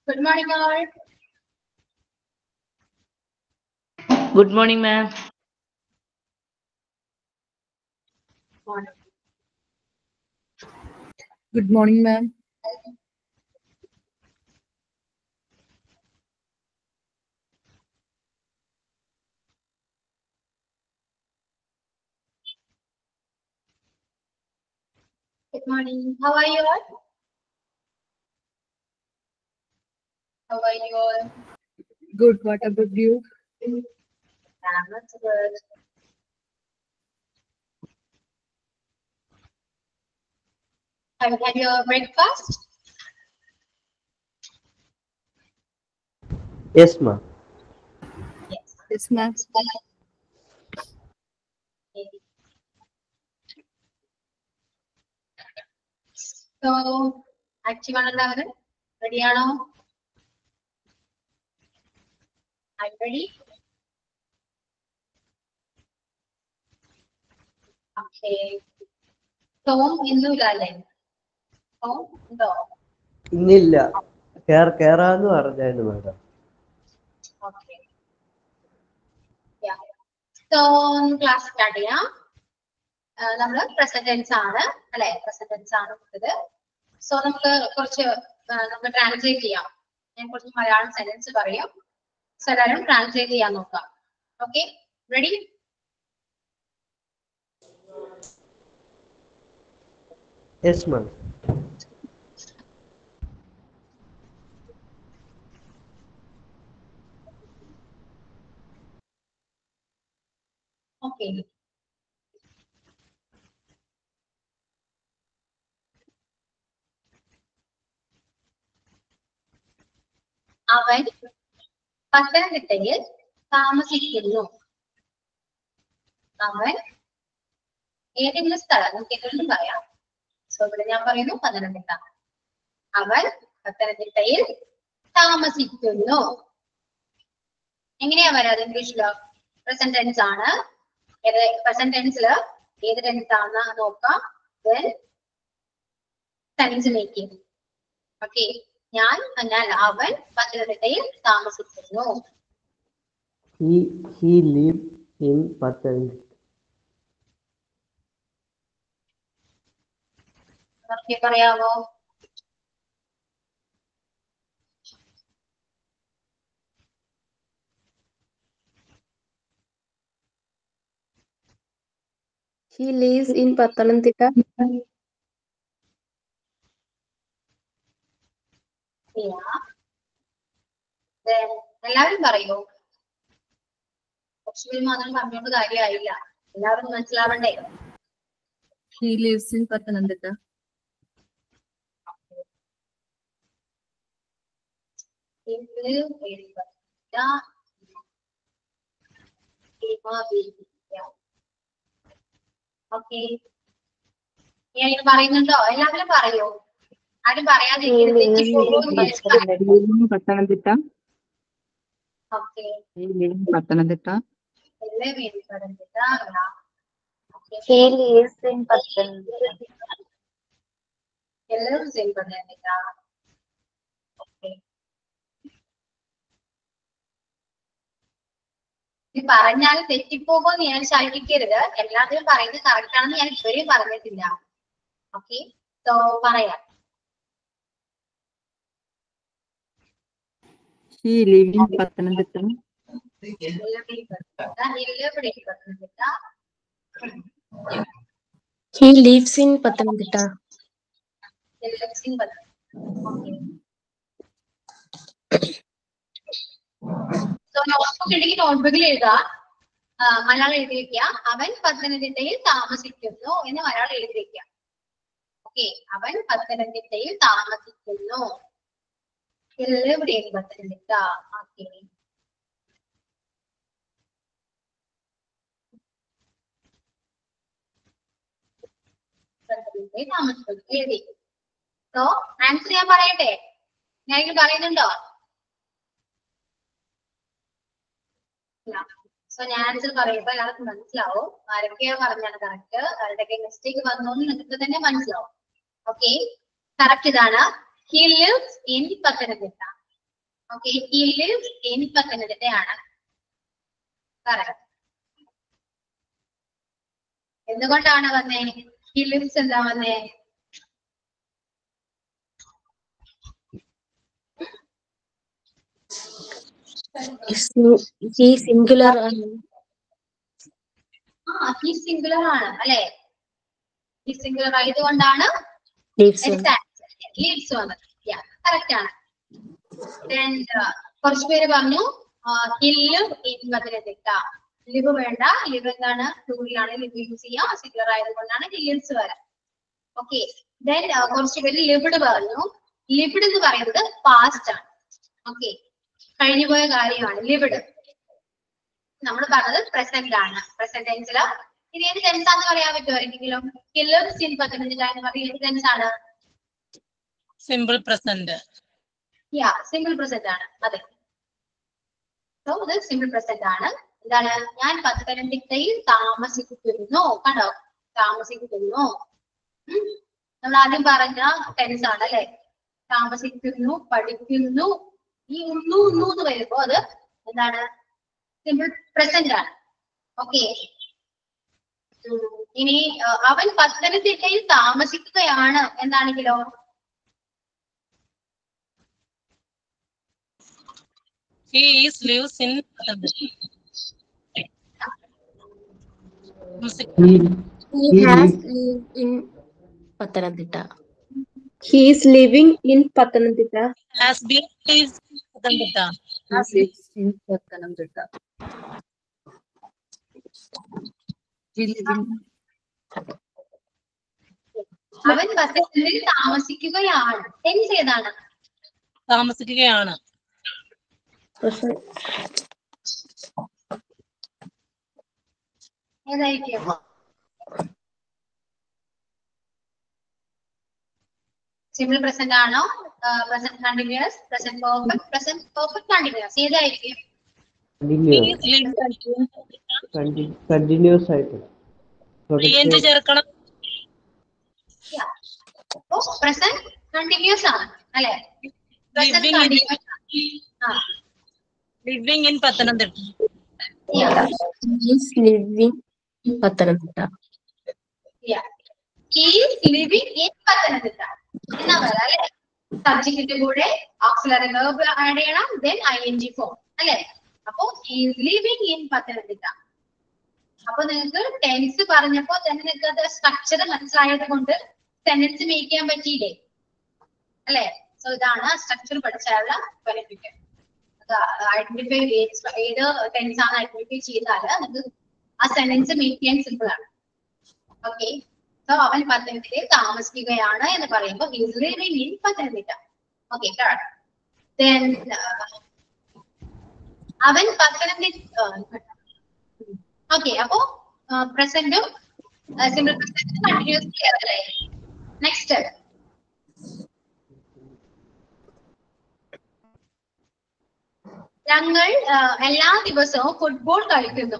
Good morning, all. Good morning, ma'am. Morning. Good morning, ma'am. Good morning. How are you all? How are you all? Good. What about you? Yeah, that's good. Have you had your breakfast? Yes, ma'am. Yes. Yes, ma'am. So, active ആണ് എല്ലാവരും റെഡിയാണോ ready okay Tom ഇന്നുമില്ല അല്ലേ Tom ഉണ്ടോ ഇന്നില്ല കേർ കേറാന്ന് പറഞ്ഞായിരുന്നു madam okay so class start ചെയ്യാം നമ്മൾ പ്രസന്റ് ടെൻസ് ആണ് അല്ലെ പ്രസന്റ് ടെൻസ് ആണ് ഇത് സോ നമുക്ക് കുറച്ച് ആ, നമുക്ക് ട്രാൻസ്ലേറ്റ് ചെയ്യാം ഞാൻ കുറച്ച് മലയാളം സെന്റൻസ് പറയാം സോ എല്ലാവരും ട്രാൻസ്ലേറ്റ് ചെയ്യാൻ നോക്കാം okay ready yes ma'am okay അവൻ പത്തനംതിട്ടയിൽ താമസിക്കുന്നു അവൻ ഏതെങ്കിലും സ്ഥലം നമുക്ക് ഏതെങ്കിലും പറയാം സോ ഇവിടെ ഞാൻ പറയുന്നു പത്തനംതിട്ട അവൻ പത്തനംതിട്ടയിൽ താമസിക്കുന്നു എങ്ങനെയാ വരാത് ഇംഗ്ലീഷില് പ്രസന്റ് ടെൻസ് ആണ് ഏത് പ്രസന്റ് ടെൻസില് ഏത് ടെൻസ് ആണെന്ന് നോക്കാം then സെൻസ് മേക്കിംഗ് ഓക്കെ ഞാൻ എന്നാൽ അവൻ പത്തനംതിട്ടയിൽ താമസിക്കുന്നു he he leave in Pathanamthitta okay പറയാമോ He lives in Pathanamthitta. Yeah. Then എല്ലാവരും പറയൂ കുറച്ചുപേര് മാത്രം പറഞ്ഞുകൊണ്ട് കാര്യമായില്ല എല്ലാവരും മനസ്സിലാവണ്ടേ He lives in Pathanamthitta. Simple, very good. Yeah. Prima baby. Yeah. Okay. ഞാൻ ഇത് പറയുന്നുണ്ടോ എല്ലാവരും പറയൂ ആരും പറയാതിരിക്കരുത് തെറ്റിപ്പോകുമെന്ന് മനസ്സിലായി He lives in Pathanamthitta. Okay He lives in Pathanamthitta. എല്ലാം വേണ്ടി പറഞ്ഞിട്ടാ He lives in Pathanamthitta. എല്ലാവരും സെയിം പറഞ്ഞിട്ടാ ഓക്കെ ഇത് പറഞ്ഞാൽ തെറ്റിപ്പോകുമെന്ന് ഞാൻ ശാലിക്കരുത് എല്ലാത്തിനും പറയുന്നത് കറക്റ്റ് ആണെന്ന് ഞാൻ ഇതുവരെയും പറഞ്ഞിട്ടില്ല ഓക്കെ സോ പറയാം He lives in Pathanamthitta. എല്ലാം പിടിപ്പെടുത്തിട്ട എല്ലാം പിടിപ്പെടുത്തിട്ട He lives in Pathanamthitta. എല്ലാം സിമ്പിൾ ഓക്കെ സോ നോട്ട്ബുക്ക് ഉണ്ടെങ്കിൽ നോട്ട്ബുക്കിൽ എഴുതുക ആ, മലയാളം എഴുതി വെക്കുക അവൻ പത്തനംതിട്ടയിൽ താമസിക്കുന്നു എന്ന് മലയാളം എഴുതി വെക്കുക ഓക്കെ അവൻ പത്തനംതിട്ടയിൽ താമസിക്കുന്നു എവിടെയാണ് പത്തനംതിട്ട ഓക്കെ പത്തനംതിട്ടയിൽ താമസിക്കുന്നു എഴുതി സോ ആൻസർ ഞാൻ പറയട്ടെ ഞാൻ പറയുന്നുണ്ടോ സോ ഞാൻ ആൻസർ പറയുമ്പോ എല്ലാവർക്കും മനസ്സിലാവും ആരൊക്കെയാ പറഞ്ഞാണ് കറക്റ്റ് ആരുടെയൊക്കെ മിസ്റ്റേക്ക് വന്നു എന്ന് നിങ്ങൾക്ക് തന്നെ മനസ്സിലാവും ഓക്കെ കറക്റ്റ് ഇതാണ് he lives in Pathanamthitta okay he lives in പത്തനംതിട്ടയാണ് പറയാം എന്തുകൊണ്ടാണ് വന്നേ ഹി ലിവ്സ് എന്താ വന്നേ ഹി സിംഗുലർ ആണ് ആ ഹി സിംഗുലർ ആണ് അല്ലെ ഹി സിംഗുലർ ആയതുകൊണ്ടാണ് ലീവ്സ് ലീഡ്സ് വന്നത് കറക്റ്റ് ആണ് Then, uh, കുറച്ച് പേര് പറഞ്ഞു ഹില്ല് ഇൻ പത്തനംതിട്ട ലിവ് വേണ്ട ലിവ് എന്താണ് ടൂറിലാണ് ലിവ് യൂസ് ചെയ്യാം സിംഗുലർ ആയതുകൊണ്ടാണ് ഹില്ലിൽസ് വരാം ഓക്കെ ദെൻ കുറച്ച് പേര് ലിവിഡ് പറഞ്ഞു ലിവിഡ് എന്ന് പറയുന്നത് പാസ്റ്റ് ആണ് ഓക്കെ കഴിഞ്ഞുപോയ കാര്യമാണ് ലിവിഡ് നമ്മൾ പറഞ്ഞത് പ്രസന്റ് ആണ് പ്രസന്റ് ടെൻസില് ഇനി ഏത് ടെൻസ് ആണെന്ന് പറയാൻ പറ്റുമോ ആരെങ്കിലും ഹില്ലിൽസ് ഇൻ പത്തനംതിട്ട എന്ന് പറയുന്നത് ഏത് ടെൻസ് ആണ് simple present yeah simple present ആണ് അതെ സോ ഇത് സിമ്പിൾ പ്രസന്റ് ആണ് എന്താണ് ഞാൻ പത്തനംതിട്ടയിൽ താമസിക്കുന്നു കണ്ടോ താമസിക്കുന്നു ഉം. നമ്മൾ ആദ്യം പറഞ്ഞ ടെൻസ് ആണ് അല്ലെ താമസിക്കുന്നു പഠിക്കുന്നു ഈ ഉന്നു ഉന്നു എന്ന് വരുമ്പോ അത് എന്താണ് സിമ്പിൾ പ്രസന്റ് ആണ് ഓക്കെ ഇനി ആ, അവൻ പത്തനംതിട്ടയിൽ താമസിക്കുകയാണ് എന്നാണെങ്കിലോ he is lives in Pathanamthitta He, He He has lives- lived in Pathanamthitta. He is living in Pathanamthitta. Has been lives Pathanamthitta He lives in Pathanamthitta. He lives in അവൻ പത്തനംതിട്ടയിൽ താമസിക്കുകയാണ് ടെൻസ് ഏതാണ് താമസിക്കുകയാണ് ഏതായിരിക്കും സിമ്പിൾ പ്രസന്റ് ആണോ present continuous present perfect present perfect continuous ഏതായിരിക്കും he continuous, is lives conti- continuous ആയിട്ട് എന്ത് തുടർച്ച- ചേർക്കണം അപ്പോ പ്രസന്റ് കണ്ടിന്യൂസ് ആണ് അല്ലെ പ്രസന്റ് Living in- കണ്ടിന്യൂസ് ആ living in Pathanamthitta yeah. He is living in Pathanamthitta. Yeah. He is living in Pathanamthitta എന്നാ പറയാ അല്ലെ സബ്ജക്റ്റിന്റെ കൂടെ ഓക്സിലറി വെർബ് ആഡ് ചെയ്യണം then I N G form അല്ലെ അപ്പോ he is living in Pathanamthitta അപ്പൊ നിങ്ങൾക്ക് ടെൻസ് പറഞ്ഞപ്പോ തന്നെ നിങ്ങൾക്ക് അത് സ്ട്രക്ചർ മനസ്സിലായത് കൊണ്ട് സെന്റൻസ് മേക്ക് ചെയ്യാൻ പറ്റിയില്ലേ അല്ലെ സോ ഇതാണ് സ്ട്രക്ചർ പഠിച്ചാലുള്ള ബെനിഫിറ്റ് ഐഡന്റിഫൈ ഏത് ടെൻസ് ആണ് ഐഡന്റിഫൈ ചെയ്താൽ നിങ്ങൾക്ക് ആ സെന്റൻസ് മേക്ക് ചെയ്യാൻ സിമ്പിൾ ആണ് ഓക്കെ സോ അവൻ പത്തനംതിട്ടയിൽ താമസിക്കുകയാണ് എന്ന് പറയുമ്പോൾ his living in Pathanamthitta okay then അവൻ പത്തനംതിട്ട ഓക്കെ അപ്പോ പ്രസന്റും സിമ്പിൾ പ്രസന്റ് കണ്ടിന്യൂസ് ക്ലിയർ അല്ലേ നെക്സ്റ്റ് ഞങ്ങൾ ആ, എല്ലാ ദിവസവും ഫുട്ബോൾ കളിക്കുന്നു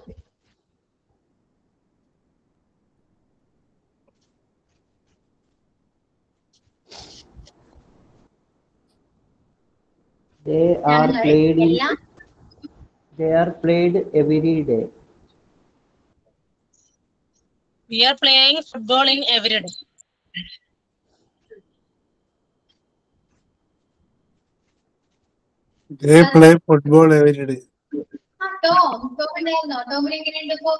they are ഞങ്ങൾ played in എല്ലാ they are played every day we are playing football in every day They play football every day. ആ, ടോം ടോം ഉണ്ടായിരുന്നോ ടോമിന് എങ്ങനെയുണ്ട് ഇപ്പോ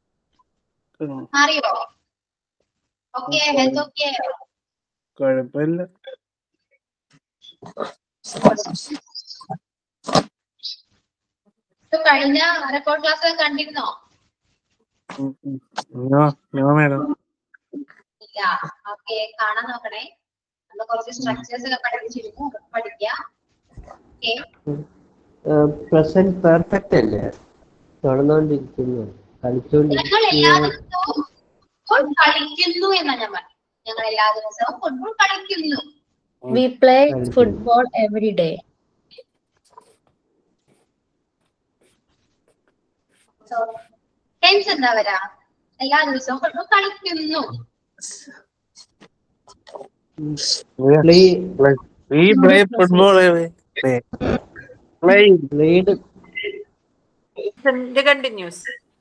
അറിയോ ഓക്കെ ഹെൽത്ത് ഓക്കെ കുഴപ്പമില്ല കഴിഞ്ഞ റെക്കോർഡ് ക്ലാസ് കണ്ടിരുന്നോ ഉം, ഉം. നോ നോ മാഡം ഇല്ല ഓക്കെ കാണാൻ നോക്കണേ നമ്മൾ കുറച്ച് സ്ട്രക്ചേഴ്സ് ഒക്കെ പഠിച്ചിരുന്നു അതൊക്കെ പഠിക്കാം ഓക്കെ പ്രസന്റ് പെർഫെക്റ്റ് അല്ലേ തുടർന്നുകൊണ്ടിരിക്കുന്നു ഞങ്ങൾ എല്ലാ കളിച്ചുകൊണ്ടിരിക്കുന്നു ദിവസവും ഫുട്ബോൾ കളിക്കുന്നു എന്നാ ഞാൻ പറഞ്ഞു ഞങ്ങൾ എല്ലാ ദിവസവും ഫുട്ബോൾ കളിക്കുന്നു We play Thank you. football every day. So tense എന്താ വരാ എല്ലാ ദിവസവും ഫുട്ബോൾ കളിക്കുന്നു play We play football every day. Playing. played Present continuous.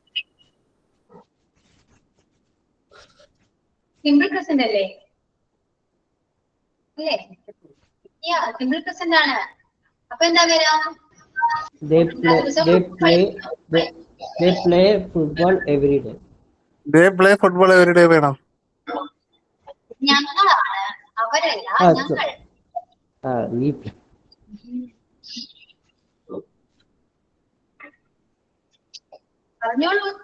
Simple present അല്ലേ അല്ലേ യാ സിമ്പിൾ പ്രസന്റ് ആണ് അപ്പൊ എന്താ വരാ they play they play they, they play football every day They play football every day വേണം ഞങ്ങളാണ് അവരല്ല ആ, ഞങ്ങൾ ah we play. പറഞ്ഞോളൂ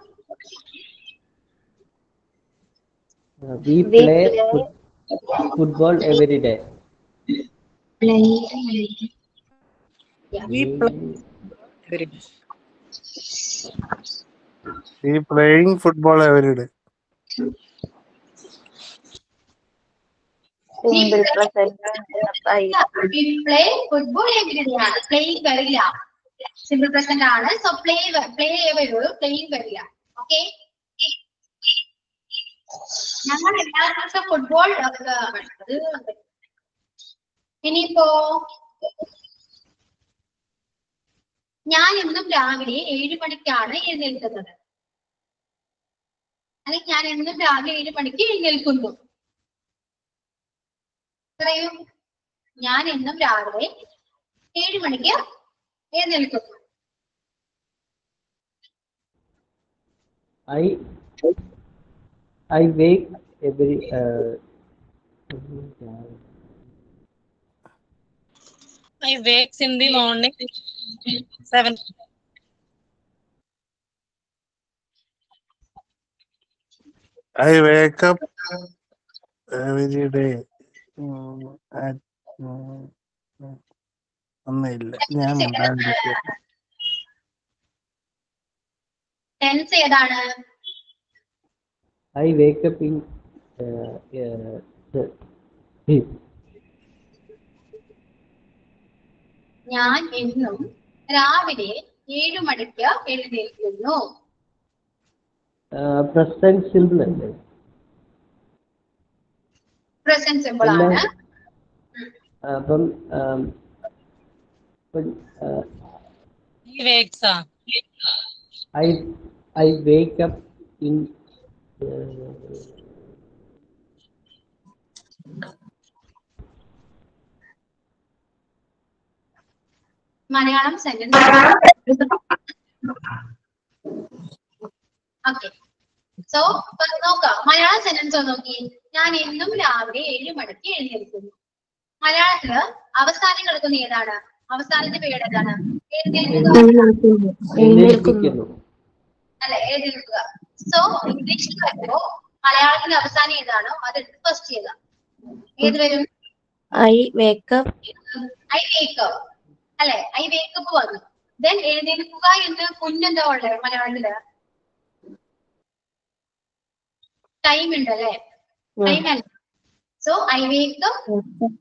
Uh, we play foot, football every day We play every day. We playing football every day. Simple present play football എങ്ങനെയാണ് playing വരില്ല simple present ആണ് so play play വരുള്ളൂ പ്ലേയിങ് വരില്ല ഓക്കെ ഞങ്ങൾ എല്ലാ ദിവസവും football അത് ഇനിയിപ്പോ ഞാൻ എന്നും രാവിലെ ഏഴ് മണിക്കാണ് എഴുന്നേൽക്കുന്നത് അല്ലെങ്കിൽ ഞാൻ എന്നും രാവിലെ ഏഴ് മണിക്ക് എഴുന്നേൽക്കുന്നു പറയൂ ഞാൻ എന്നും രാവിലെ ഏഴ് മണിക്ക് എഴുന്നേൽക്കുന്നു i i wake every uh, I wakes in the morning. Seven. I wake up every day. ഉം, at, ഉം, ഉം, ഒന്നുമില്ല ഞാൻ മിണ്ടാണ്ടിരിക്കുക. ടെൻസ് ഏതാണ് i wake up in uh, uh, the- ഞാൻ എന്നും രാവിലെ ഏഴ് മണിക്ക് എഴുന്നേൽക്കുന്നു uh, present simple അല്ലേ പ്രസന്റ് സിമ്പിൾ ആണ് അപ്പം um, ഇപ്പം, uh, He wakes up. I I wake up in uh, Malayalam sentence okay so നോക്കാം മലയാളം സെന്റൻസ് ഒന്ന് നോക്കി ഞാൻ എന്നും രാവിലെ ഏഴ് മണിക്ക് എഴുന്നേൽക്കുന്നു മലയാളത്തില് അവസാനം കിടക്കുന്ന ഏതാണ് അവസാനത്തെ പേര് ഏതാണ് എഴുന്നേൽക്കുക എഴുന്നേൽപ്പിക്കുന്നു അല്ലെ എഴുന്നേൽക്കുക സോ ഇംഗ്ലീഷിൽ വരുമ്പോ മലയാളത്തിൽ അവസാനം ഏതാണോ അത് ഫസ്റ്റ് ചെയ്യുക ഏത് വരും ഐ വേക്കപ്പ് ഐ വേക്കപ്പ് അല്ലെ ഐ വേക്കപ്പ് വന്നു ദെൻ എഴുന്നേൽക്കുക എന്ന് കുഞ്ഞെന്താ ഉള്ളത് മലയാളത്തില് ടൈം ഉണ്ട് അല്ലെ ടൈം അല്ല so I wake up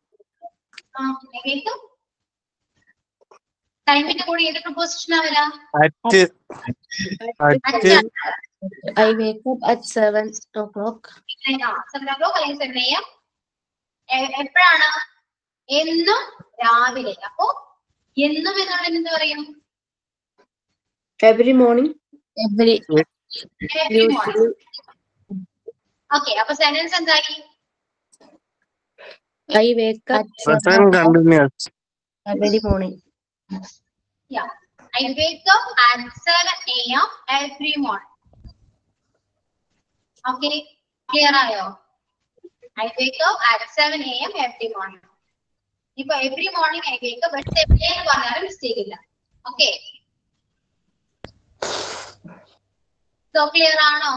I wake up ടൈമിന്റെ കൂടെ ഏത് പ്രൊപ്പോസിഷനാ വരാ At, at, I wake up at seven o'clock seven o'clock അല്ലെങ്കിൽ സെവൻ എ എം എപ്പോഴാണ് എന്നും രാവിലെ അപ്പോ എന്നും എന്നുള്ളത് എന്ത് പറയും എവറി മോർണിംഗ് എവറി ഓക്കെ അപ്പൊ സെന്റൻസ് എന്തായി I wake up present continuous. Every morning Yeah. I wake up at 7 a.m. every morning. Okay, clear ആയോ? I wake up at 7 a.m. every morning. ഇപ്പൊ every morning I wake up at 7 a.m. എന്ന് പറഞ്ഞാലും mistake ഇല്ല. Okay. So clear ആണോ?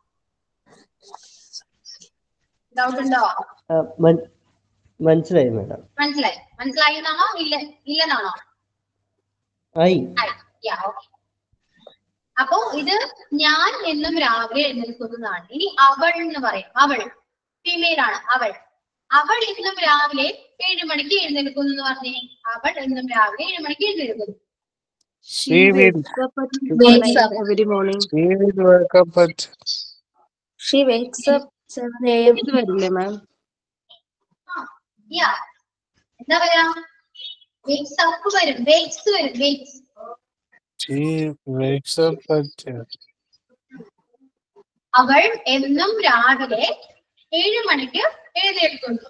Doubt ഉണ്ടോ? uh, മൻ- മനസ്സിലായി മാഡം മനസ്സിലായി? മനസ്സിലായി എന്നാണോ? ഇല്ല ഇല്ലെന്നാണോ? ഐ ആയി. Yeah, okay. അപ്പോ ഇത് ഞാൻ എന്നും രാവിലെ എഴുന്നേൽക്കുന്നതാണ് ഇനി അവൾ എന്ന് പറയും അവൾ ഫീമെയിൽ ആണ് അവൾ അവൾ എന്നും രാവിലെ ഏഴ് മണിക്ക് എഴുന്നേൽക്കുന്നു എന്ന് പറഞ്ഞേ അവൾ എന്നും രാവിലെ ഏഴ് മണിക്ക് എഴുന്നേൽക്കുന്നു She will, wakes up every morning she will wake up at, she wakes up 7 a.m. ഇത് വരില്ലേ മാം യാ എന്താ പറയാ wakes up വരും wakes വരും wakes She wakes up at അവൾ എന്നും രാവിലെ ഏഴ് മണിക്ക് എഴുന്നേൽക്കുന്നു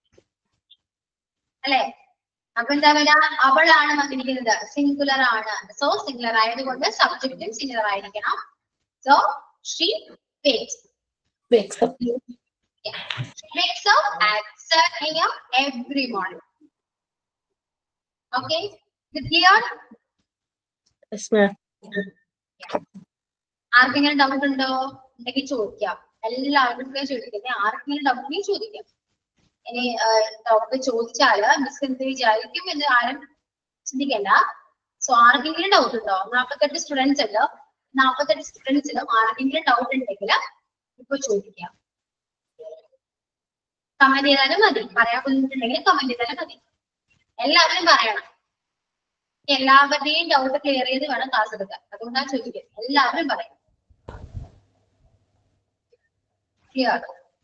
അല്ലെ അപ്പൊ എന്താ പറയുക അവളാണ് വന്നിരിക്കുന്നത് സിംഗുലർ ആണ് സോ സിംഗുലർ ആയതുകൊണ്ട് സബ്ജക്റ്റും സിംഗുലർ ആയിരിക്കണം so she wakes Wakes up. Yeah. She wakes up at 7 a.m. every morning. Okay? Is it clear? Yes, ma'am. ആർക്കെങ്കിലും ഡൗട്ട് ഉണ്ടോ ഉണ്ടെങ്കിൽ ചോദിക്കാം എല്ലാവർക്കും ചോദിക്കുന്നത് ആർക്കെങ്കിലും ഡൗട്ട് ഉണ്ടെങ്കിൽ ചോദിക്കാം ഇനി ഡൗട്ട് ചോദിച്ചാല് മിസ് എന്ത് വിചാരിക്കും എന്ന് ആരും ചിന്തിക്കണ്ട സോ ആർക്കെങ്കിലും ഡൗട്ട് ഉണ്ടോ നാൽപ്പത്തെട്ട് സ്റ്റുഡൻസ് ഉണ്ട് നാൽപ്പത്തെട്ട് സ്റ്റുഡൻസിലും ആർക്കെങ്കിലും ഡൗട്ട് ഉണ്ടെങ്കിൽ ഇപ്പൊ ചോദിക്കാം കമന്റ് ചെയ്താലും മതി പറയാൻ ബുദ്ധിമുട്ടുണ്ടെങ്കിൽ കമന്റ് ചെയ്താലും മതി എല്ലാവരും പറയണം എല്ലാവരുടെയും ഡൗട്ട് ക്ലിയർ ചെയ്ത് വേണം ക്ലാസ് എടുക്കാൻ അതുകൊണ്ടാണ് ചോദിക്കുന്നത് എല്ലാവരും പറയും ക്ലിയർ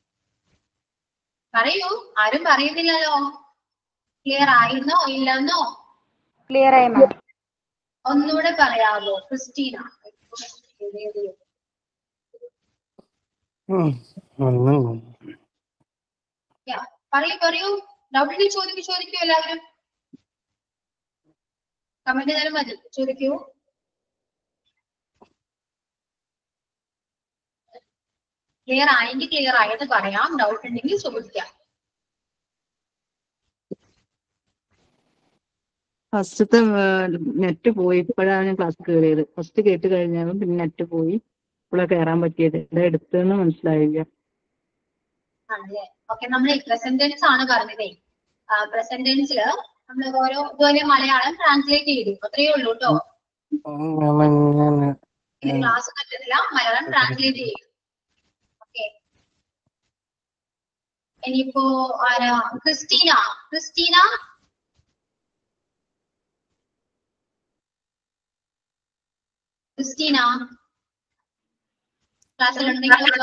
പറയൂ ആരും പറയുന്നില്ലല്ലോ ക്ലിയർ ആയിരുന്നോ ഇല്ലെന്നോ ക്ലിയർ ആയി മാം ഒന്നുകൂടെ പറയാമോ ക്രിസ്റ്റീന ഒന്നും Yeah. പറയൂ പറയൂ ഡൗട്ട് ഉണ്ടെങ്കിൽ ചോദിക്കൂ ചോദിക്കൂ എല്ലാവരും കമന്റ് ചെയ്താലും മതി ചോദിക്കൂ ക്ലിയർ ആയെങ്കിൽ ക്ലിയർ ആയെന്ന് പറയാം ഡൗട്ട് ഉണ്ടെങ്കിൽ ചോദിക്കാം ഫസ്റ്റത്തെ നെറ്റ് പോയി ഇപ്പോഴാണ് ഞാൻ ക്ലാസ് കയറിയത് ഫസ്റ്റ് കേട്ട് കഴിഞ്ഞാലും പിന്നെ നെറ്റ് പോയി ഇപ്പോഴാണ് കയറാൻ പറ്റിയത് എന്താ എടുത്തതെന്ന് മനസ്സിലായില്ല ആണല്ലേ ഓക്കെ നമ്മൾ പ്രസന്റൻസ് ആണ് പറഞ്ഞതേ പ്രസന്റൻസില് നമ്മൾ ഓരോ ഇതുപോലെ മലയാളം ട്രാൻസ്ലേറ്റ് ചെയ്തു അത്രയേ ഉള്ളൂ കേട്ടോ അങ്ങനെ ഇത് ക്ലാസ് പറ്റത്തില്ല മലയാളം ട്രാൻസ്ലേറ്റ് ചെയ്യും ഓക്കെ ഇനിയിപ്പോ ആരാ ക്രിസ്റ്റീന ക്രിസ്റ്റീന ക്രിസ്റ്റീന ക്ലാസ്സിലുണ്ടെങ്കിൽ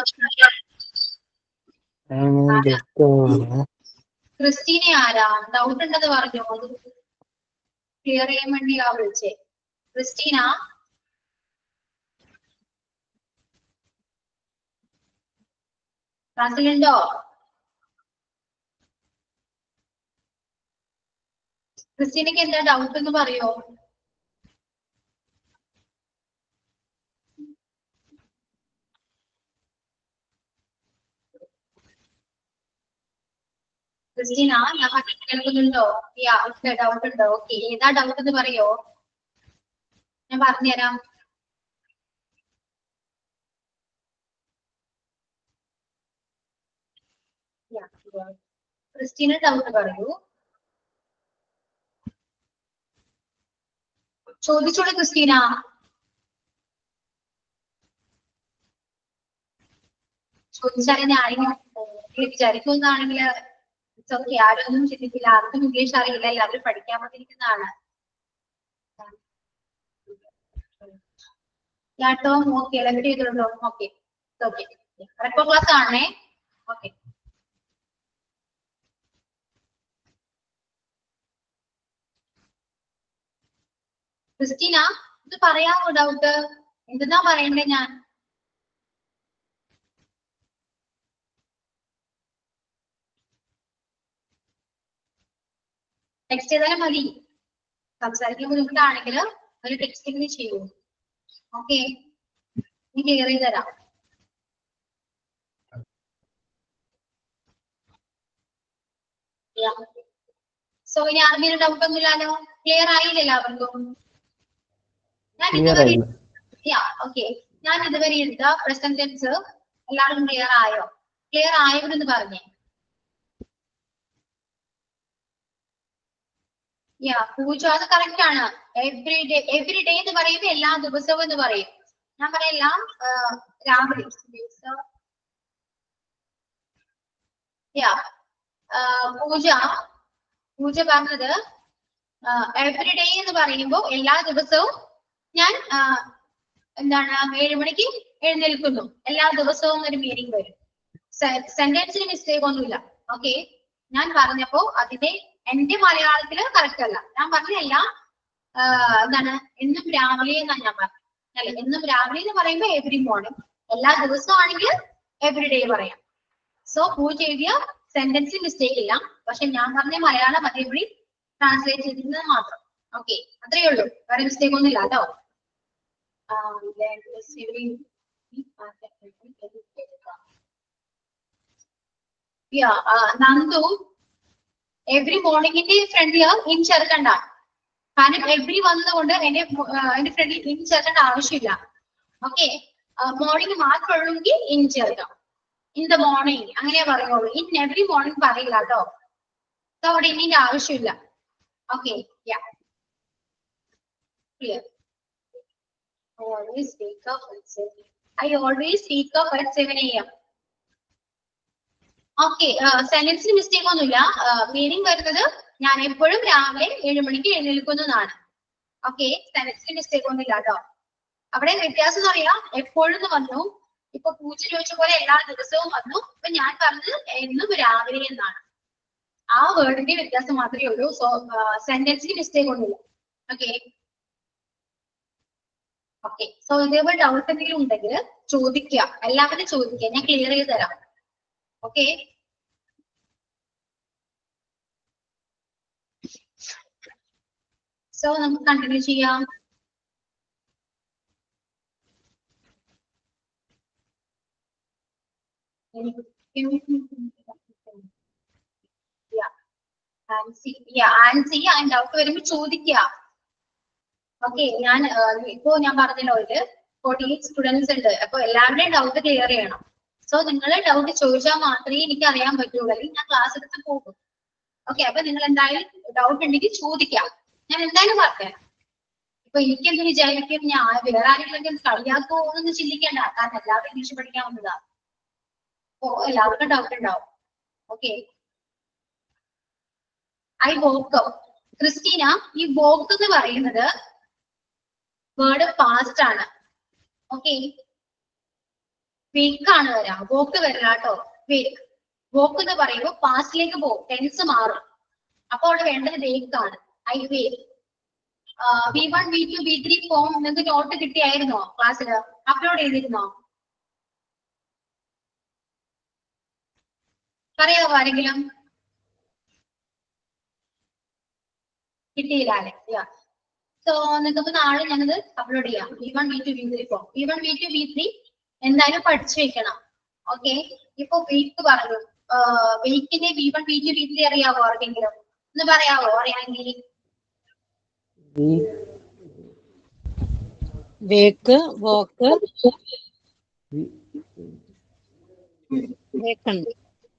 ക്രിസ്റ്റീന ആരാ ഡൗട്ട് ഉണ്ടെന്ന് പറഞ്ഞു ക്ലിയർ ചെയ്യാൻ വേണ്ടിയാ വിളിച്ചേ ക്രിസ്റ്റീന ക്ലാസ്സിലുണ്ടോ ക്രിസ്റ്റീനക്ക് എന്താ ഡൗട്ട് എന്ന് പറയോ ക്രിസ്റ്റീന ഞാൻ പറഞ്ഞത് കേൾക്കുന്നുണ്ടോ യാ ഓക്കെ ഡൗട്ട് ഉണ്ടോ ഓക്കെ ഏതാ ഡൗട്ട് എന്ന് പറയോ ഞാൻ പറഞ്ഞുതരാം Yeah, yeah. ക്രിസ്റ്റീന ഡൗട്ട് പറയൂ ചോദിച്ചോളൂ ക്രിസ്റ്റീന ചോദിച്ചാൽ ഞാൻ ആരെങ്കിലും വിചാരിക്കുന്നതാണെങ്കിൽ ഓക്കെ ആരും ഒന്നും ചിന്തിക്കില്ല ആർക്കും ഇംഗ്ലീഷ് അറിയില്ല എല്ലാവരും പഠിക്കാൻ വന്നിരിക്കുന്നതാണ് കേട്ടോ ഓക്കെ എല്ലാവരും ചെയ്തിട്ടുണ്ടോ ഓക്കെ ഓക്കെ റെക്കോർഡ് ക്ലാസ് ആണേ ഓക്കെ ക്രിസ്റ്റീന ഇത് പറയാമോ ഡൗട്ട് എന്തെന്നാ പറയണ്ടേ ഞാൻ ടെക്സ്റ്റ് ചെയ്താലും മതി സംസാരിക്കാൻ ബുദ്ധിമുട്ടാണെങ്കിൽ ഒരു ടെക്സ്റ്റിംഗ് ചെയ്യൂ ഓക്കെ ഇനി ക്ലിയർ ചെയ്ത് തരാം സോ ഇനി ആർക്കെങ്കിലും ഡൗട്ട് ഒന്നുമില്ലല്ലോ ക്ലിയർ ആയില്ല എല്ലാവർക്കും ഞാൻ ക്ലിയർ ഇതുവരെ ആയി ഓക്കെ ഞാൻ ഇതുവരെ എടുത്ത പ്രസന്റ് ടെൻസ് എല്ലാവർക്കും ക്ലിയർ ആയോ ക്ലിയർ ആയവരെന്ന് പറഞ്ഞേ യാ പൂജ അത് കറക്റ്റ് ആണ് എവറി ഡേ എവറി ഡേ എന്ന് പറയുമ്പോൾ എല്ലാ ദിവസവും എന്ന് പറയും ഞാൻ പറയില്ല രാവിലെ യാ പൂജ പൂജ പറഞ്ഞത് എവറി ഡേ എന്ന് പറയുമ്പോൾ എല്ലാ ദിവസവും ഞാൻ ആ, എന്താണ് ഏഴ് മണിക്ക് എഴുന്നേൽക്കുന്നു എല്ലാ ദിവസവും ഒരു മീനിങ് വരും സെന്റൻസിന് മിസ്റ്റേക്ക് ഒന്നുമില്ല ഓക്കെ ഞാൻ പറഞ്ഞപ്പോ അതിന്റെ എന്റെ മലയാളത്തില് കറക്റ്റ് അല്ല ഞാൻ പറഞ്ഞല്ല എന്താണ് എന്നും രാവിലെ എന്നാണ് ഞാൻ പറഞ്ഞത് അല്ലെ എന്നും രാവിലെ എന്ന് പറയുമ്പോ എവറി മോർണിംഗ് എല്ലാ ദിവസവും ആണെങ്കിൽ എവറി ഡേ പറയാം സോ പൂജ എഴുതിയ സെന്റൻസിൽ മിസ്റ്റേക്ക് ഇല്ല പക്ഷെ ഞാൻ പറഞ്ഞ മലയാളം അതേപടി ട്രാൻസ്ലേറ്റ് ചെയ്തിരുന്നത് മാത്രം ഓക്കെ അത്രയേ ഉള്ളൂ വേറെ മിസ്റ്റേക്ക് ഒന്നും ഇല്ല കേട്ടോ നന്ദു എവറി മോർണിംഗിന്റെ ഫ്രണ്ടില് ഇൻ ചേർക്കണ്ട കാരണം എവറി വന്നതുകൊണ്ട് എന്റെ എന്റെ ഫ്രണ്ടിൽ ഇൻ ചേർക്കേണ്ട ആവശ്യമില്ല ഓക്കെ മോർണിംഗ് മാത്രമേ ഉള്ളൂങ്കിൽ ഇൻ ചേർക്കാം ഇൻ ദ മോർണിംഗ് അങ്ങനെ പറയുള്ളൂ ഇൻ എവറി മോർണിംഗ് പറയില്ല കേട്ടോ സോ അവിടെ ഇന്നിന്റെ ആവശ്യമില്ല okay yeah clear always wake up at 7. I always wake up at 7 a.m. Okay സെന്റൻസിന് മിസ്റ്റേക്ക് ഒന്നുമില്ല മീനിങ് വരുന്നത് ഞാൻ എപ്പോഴും രാവിലെ ഏഴ് മണിക്ക് എഴുന്നേൽക്കുന്നു എന്നാണ് ഓക്കെ സെന്റൻസിന് മിസ്റ്റേക്ക് ഒന്നുമില്ല കേട്ടോ അവിടെ വ്യത്യാസം എന്ന് പറയാം എപ്പോഴും എന്ന് വന്നു ഇപ്പൊ പൂജ ചോദിച്ച പോലെ എല്ലാ ദിവസവും വന്നു ഇപ്പൊ ഞാൻ പറഞ്ഞത് എന്നും രാവിലെ എന്നാണ് ആ വേർഡിന്റെ വ്യത്യാസം മാത്രമേ ഉള്ളൂ സോ സെന്റൻസിന് മിസ്റ്റേക്ക് ഒന്നുമില്ല ഓക്കെ ഓക്കെ സോ ഇതേപോലെ ഡൗട്ട് എന്തെങ്കിലും ഉണ്ടെങ്കിൽ ചോദിക്കുക എല്ലാവരും ചോദിക്കുക ഞാൻ ക്ലിയർ ചെയ്ത് തരാം ഓക്കെ സോ നമുക്ക് കണ്ടിന്യൂ ചെയ്യാം ആൻസി ആൻസി അതിന് ഡൗട്ട് വരുമ്പോൾ ചോദിക്കുക ഓക്കെ ഞാൻ ഇപ്പോ ഞാൻ പറഞ്ഞല്ലോ ഇത് ഫോർട്ടി സ്റ്റുഡൻസ് ഉണ്ട് അപ്പൊ എല്ലാവരുടെയും ഡൗട്ട് ക്ലിയർ ചെയ്യണം സോ നിങ്ങൾ ഡൗട്ട് ചോദിച്ചാൽ മാത്രമേ എനിക്ക് അറിയാൻ പറ്റുള്ളൂ അല്ലെങ്കിൽ ഞാൻ ക്ലാസ് എടുത്ത് പോകും ഓക്കെ അപ്പൊ നിങ്ങൾ എന്തായാലും ഡൗട്ട് ഉണ്ടെങ്കിൽ ചോദിക്കാം ഞാൻ എന്തായാലും പറഞ്ഞുതരാം ഇപ്പൊ എനിക്കെന്ത് വിചാരിക്കും ഞാൻ വേറെ ആരെങ്കിലും കളിയാക്കോ എന്നൊന്നും ചിന്തിക്കേണ്ട കാരണം എല്ലാവരും ഇംഗ്ലീഷ് പഠിക്കാൻ വന്നതാ അപ്പോ എല്ലാവർക്കും ഡൗട്ട് ഉണ്ടാവും ഓക്കെ ഐ വോക്ക് ക്രിസ്റ്റീന ഈ വോക്ക് എന്ന് പറയുന്നത് വേർഡ് പാസ്റ്റ് ആണ് ഓക്കെ വേക്ക് ആണ് വരാ വോക്ക് വരില്ല കേട്ടോ വേക്ക് വോക്ക് എന്ന് പറയുമ്പോൾ പാസ്റ്റിലേക്ക് പോകും ടെൻസ് മാറും അപ്പൊ അവിടെ വേണ്ടത് വേക്ക് ആണ് I wake V one V two V three form നിങ്ങൾക്ക് നോട്ട് കിട്ടിയായിരുന്നോ ക്ലാസ്സിൽ അപ്ലോഡ് ചെയ്തിരുന്നോ പറയാവോ ആരെങ്കിലും കിട്ടിയില്ല അല്ലെ സോ നിങ്ങൾക്ക് നാളെ ഞാനത് അപ്ലോഡ് ചെയ്യാം V one V two V three form V one V two V three എന്തായാലും പഠിച്ചു വെക്കണം ഓക്കെ ഇപ്പൊ വീക്ക് പറഞ്ഞു വീക്കിന്റെ V one V two V three അറിയാവോ ആർക്കെങ്കിലും ഒന്ന് പറയാവോ അറിയാമെങ്കിൽ വേക്ക് വോക്ക് വേക്കുണ്ട്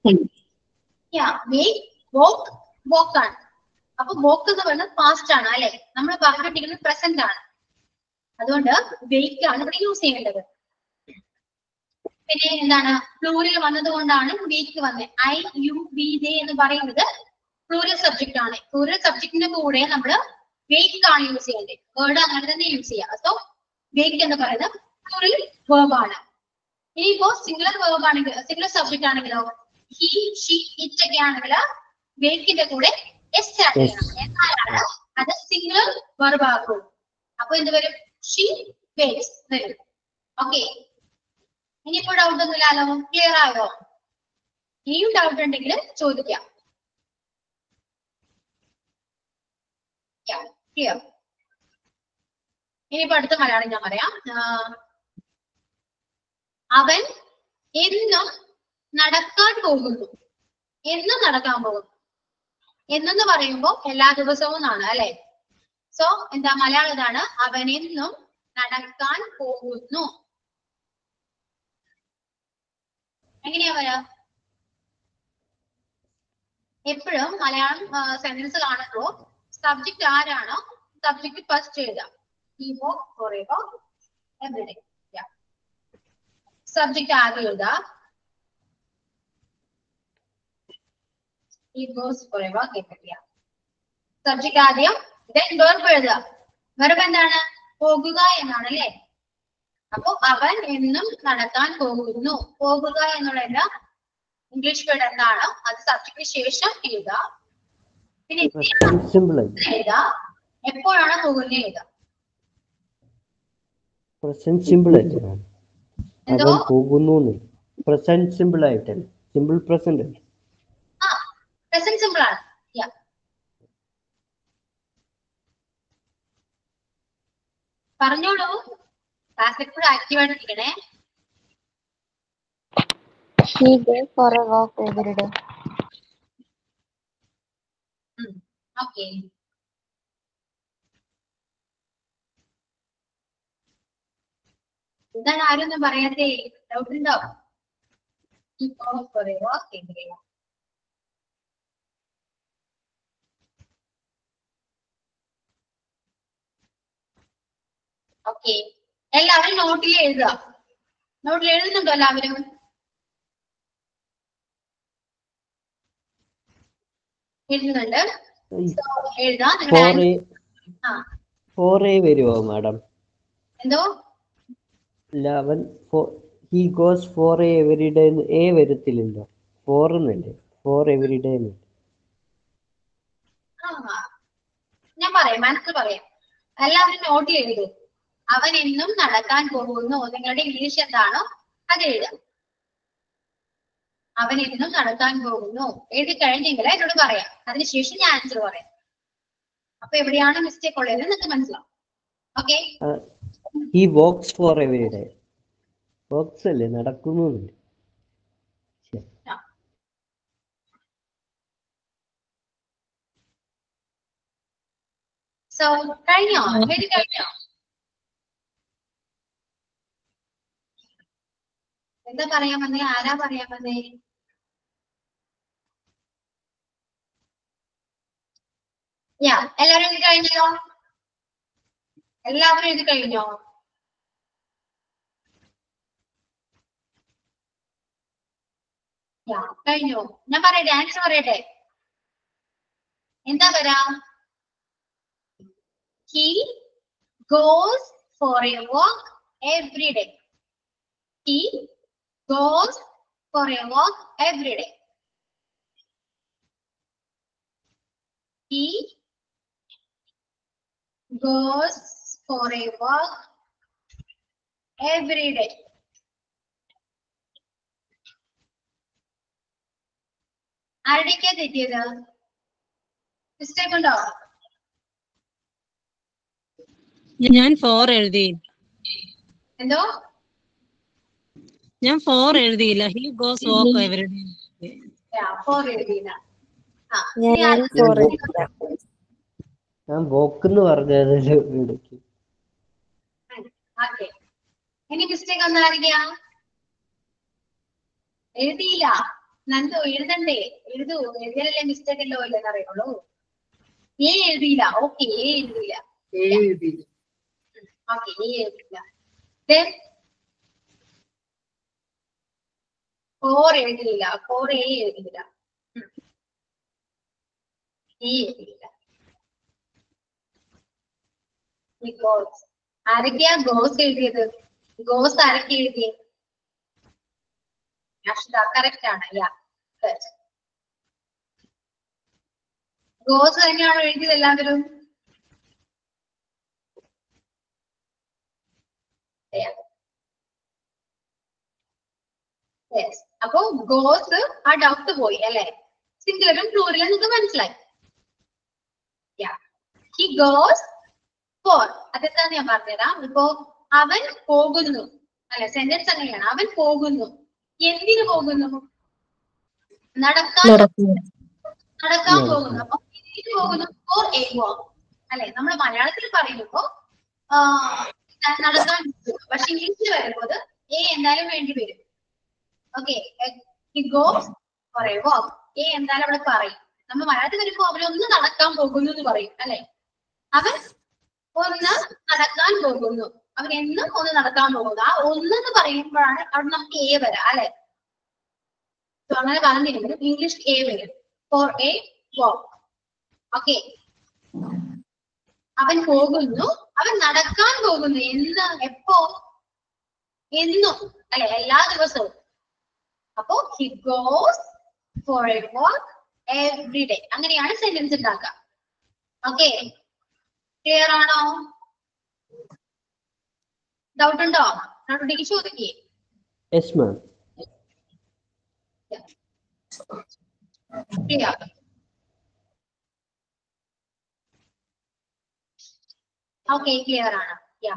വീക്ക് വോക്ക് വോക്ക് ആണ് അപ്പൊ വോക്ക് എന്ന് പറയുന്നത് പാസ്റ്റ് ആണ് അല്ലെ നമ്മൾ പറഞ്ഞിട്ടിരിക്കുന്നത് പ്രസന്റ് ആണ് അതുകൊണ്ട് വെയ്ക്ക് ആണ് ഇവിടെ യൂസ് ചെയ്യേണ്ടത് പിന്നെ എന്താണ് പ്ലൂരൽ വന്നത് കൊണ്ടാണ് വീക്ക് വന്നത് ഐ യു ബി ദേ എന്ന് പറയുന്നത് പ്ലൂരൽ സബ്ജക്റ്റ് ആണ് പ്ലൂരൽ സബ്ജക്റ്റിന്റെ കൂടെ നമ്മൾ വേക്ക് ആണ് യൂസ് ചെയ്യേണ്ടത് വേർഡ് അങ്ങനെ തന്നെ യൂസ് ചെയ്യാം സോ വേക്ക് എന്ന് പറയുന്നത് പ്ലൂരൽ വേർബ് ആണ് ഇനിയിപ്പോ സിംഗുലർ വേർബ് ആണെങ്കിൽ സിംഗുലർ സബ്ജക്റ്റ് ആണെങ്കിലോ ഹി ഷി ഇറ്റ് ഒക്കെ ആണെങ്കിൽ വേക്കിന്റെ കൂടെ എസ് ആഡ് ചെയ്യണം എന്നാലാണ് അത് സിംഗുലർ വെർബ് ആകും അപ്പൊ എന്ത് വരും ഷീ വേക്സ് വരും ഓക്കെ ഇനിയിപ്പോ ഡൗട്ട് ഒന്നുമില്ലല്ലോ ക്ലിയർ ആയോ ഇനിയും ഡൗട്ട് ഉണ്ടെങ്കിൽ ചോദിക്കാം ക്ലിയർ ഇനിയിപ്പോ അടുത്ത മലയാളം ഞാൻ പറയാം അവൻ എന്നും നടക്കാൻ പോകുന്നു എന്നും നടക്കാൻ പോകുന്നു എന്നെന്ന് പറയുമ്പോ എല്ലാ ദിവസവും എന്നാണ് അല്ലെ സോ എന്താ മലയാളം ഇതാണ് അവൻ എന്നും നടക്കാൻ പോകുന്നു എങ്ങനെയാ വരാ എപ്പോഴും മലയാളം സെന്റൻസ് കാണുമ്പോ സബ്ജക്ട് ആരാണോ സബ്ജക്ട് ഫസ്റ്റ് എഴുതാം ഈവോ കുറേവോ എവിടെ സബ്ജക്ട് ആദ്യം എഴുതാം ഈഗോസ് കുറേവോ കേൾക്കില്ല സബ്ജക്ട് ആദ്യം ദെൻ വെർബ് എഴുതുക വെർബ് എന്താണ് പോകുക എന്നാണ് അല്ലേ അപ്പൊ അവൻ എന്നും നടക്കാൻ പോകുന്നു പോകുക എന്നുള്ളതിന്റെ ഇംഗ്ലീഷ് വേർഡ് എന്താണോ അത് സബ്ജക്റ്റിന് ശേഷം എഴുതുക പിന്നെ എന്തിനാണ് സിമ്പിൾ എഴുതാ എപ്പോഴാണ് പോകുന്നത് എഴുതാ പ്രസന്റ് സിമ്പിൾ ആയിട്ടാണ് എന്തോ അവൻ പോകുന്നു പ്രസന്റ് സിമ്പിൾ ആയിട്ടല്ല സിമ്പിൾ പ്രസന്റ് ആ പ്രസന്റ് സിമ്പിൾ ആണ് യാ പറഞ്ഞോളൂ ക്ലാസ് എപ്പോഴും ആക്റ്റീവ് ആയിട്ടിരിക്കണേ He goes for a walk every day. Okay എന്താണ് ആരും ഒന്നും പറയാത്തേ ഡൗട്ട് ഉണ്ടോ പറയുമോ കേന്ദ്രീയ ഓക്കെ എല്ലാവരും നോട്ടിൽ എഴുതുക നോട്ടിൽ എഴുതുന്നുണ്ടോ എല്ലാവരും എഴുതുന്നുണ്ട് So, എഴുതാം നിങ്ങളുടെ ഫോർ answer- എ ആ ഫോർ എ വരുമോ മാഡം എന്തോ ലെവൻ for he goes for a every day a വരത്തില്ലല്ലോ ഫോർ എന്നല്ലേ ഫോർ എവറി ഡേ ആ ഞാൻ പറയാം മനസ്സിൽ പറയാം എല്ലാവരും നോട്ട് എഴുതും അവൻ എന്നും നടക്കാൻ പോകുന്നു നിങ്ങളുടെ ഇംഗ്ലീഷ് എന്താണോ അത് എഴുതാം അവൻ എന്നും നടക്കാൻ പോകുന്നു എഴുതി കഴിഞ്ഞെങ്കിൽ എന്നോട് പറയാം അതിനുശേഷം ഞാൻ ആൻസർ പറയാം അപ്പൊ എവിടെയാണ് മിസ്റ്റേക്ക് ഉള്ളത് നിങ്ങൾക്ക് മനസ്സിലാവും okay he walks for every day walks അല്ലേ നടക്കുന്നു എന്നല്ലേ? ശരി. സോ കഴിഞ്ഞോ എഴുതി കഴിഞ്ഞോ എന്താ പറയാൻ വന്നേ ആരാ പറയാൻ വന്നേ യാ എല്ലാവരും എഴുതി കഴിഞ്ഞോ എല്ലാവരും എഴുതി കഴിഞ്ഞോ യാ കഴിഞ്ഞു ഞാൻ പറയട്ടെ ആൻസർ പറയട്ടെ എന്താ വരാ he goes for a walk every day he goes for a walk every day he goes for a walk every day. ആരുടെയൊക്കെയാ തെറ്റിയത് മിസ്റ്റേക്ക് ഉണ്ടോ ഞാൻ ഫോർ എഴുതി എന്തോ ഞാൻ ഫോർ എഴുതിയില്ല he goes walk everyday for എഴുതിയില്ല ആ ഞാൻ ഇനി ആരും four തെറ്റിയില്ല. ഞാൻ വോക്കെന്ന് പറഞ്ഞതില് ഇടയ്ക്ക് ഓക്കെ ഇനി മിസ്റ്റേക്ക് ഒന്നായിരിക്കാ എഴുതിയില്ല നന്ദു എഴുതണ്ടേ എഴുതൂ എഴുതിയാലല്ലേ മിസ്റ്റേക്ക് ഉണ്ടോ ഇല്ലെന്ന് അറിയുള്ളൂ ഏ എഴുതിയില്ല ഓക്കെ ഏ എഴുതിയില്ല ഓക്കെ ഏ എഴുതിയില്ല Then ഫോർ എഴുതിയില്ല ഫോർ എ എഴുതിയില്ല ഉം. E എഴുതിയില്ല ഈ ഗോസ് ആരൊക്കെയാ ഗോസ് എഴുതിയത് ഗോസ് ആരൊക്കെ എഴുതിയത് അക്ഷിത കറക്റ്റ് ആണ് യാ ഗോസ് തന്നെയാണോ എഴുതിയത് എല്ലാവരും Yeah. Yes. അപ്പൊ ഗോസ് ആ ഡൗട്ട് പോയി അല്ലെ സിംഗിളറും പ്ലൂറിലും നിങ്ങൾക്ക് മനസ്സിലായി ഹി ഗോസ് ഫോർ അതെന്താന്ന് ഞാൻ പറഞ്ഞുതരാം ഇപ്പോ അവൻ പോകുന്നു അല്ലെ സെന്റൻസ് അങ്ങനെയാണ് അവൻ പോകുന്നു എന്തിനു പോകുന്നു നടക്കാൻ നടക്കാൻ പോകുന്നു അപ്പൊ എന്തിനു പോകുന്നു ഫോർ എ വാക്ക് അല്ലെ നമ്മൾ മലയാളത്തിൽ പറയുമ്പോ ആ, നടക്കാൻ പോകുന്നു. പക്ഷെ ഇംഗ്ലീഷിൽ വരുമ്പോൾ എ എന്തായാലും വേണ്ടി വരും okay he goes for a walk a എന്തായാലും അവിടെ പറയും നമ്മൾ മലയാളത്തിൽ വരുമ്പോ അവരൊന്ന് നടക്കാൻ പോകുന്നു എന്ന് പറയും അല്ലെ അവൻ ഒന്ന് നടക്കാൻ പോകുന്നു അവൻ എന്നും ഒന്ന് നടക്കാൻ പോകുന്നു ആ ഒന്നെന്ന് പറയുമ്പോഴാണ് അവിടെ നമുക്ക് എ വരാം അല്ലെ So അങ്ങനെ പറഞ്ഞിരുന്നു ഇംഗ്ലീഷ് എ വരും ഫോർ എ വാക്ക് ഓക്കെ അവൻ പോകുന്നു അവൻ നടക്കാൻ പോകുന്നു എന്ന് എപ്പോ എന്നും അല്ലെ എല്ലാ ദിവസവും അപ്പോ he goes for a walk every day അങ്ങനെയാണ് സെന്റൻസ് ഉണ്ടാക്കുക ഓക്കെ ക്ലിയർ ആണോ ഡൗട്ട് ഉണ്ടോ ഡൗട്ട് ഉണ്ടെങ്കിൽ ചോദിക്കേ yes ma'am clear okay clear ആണ് യാ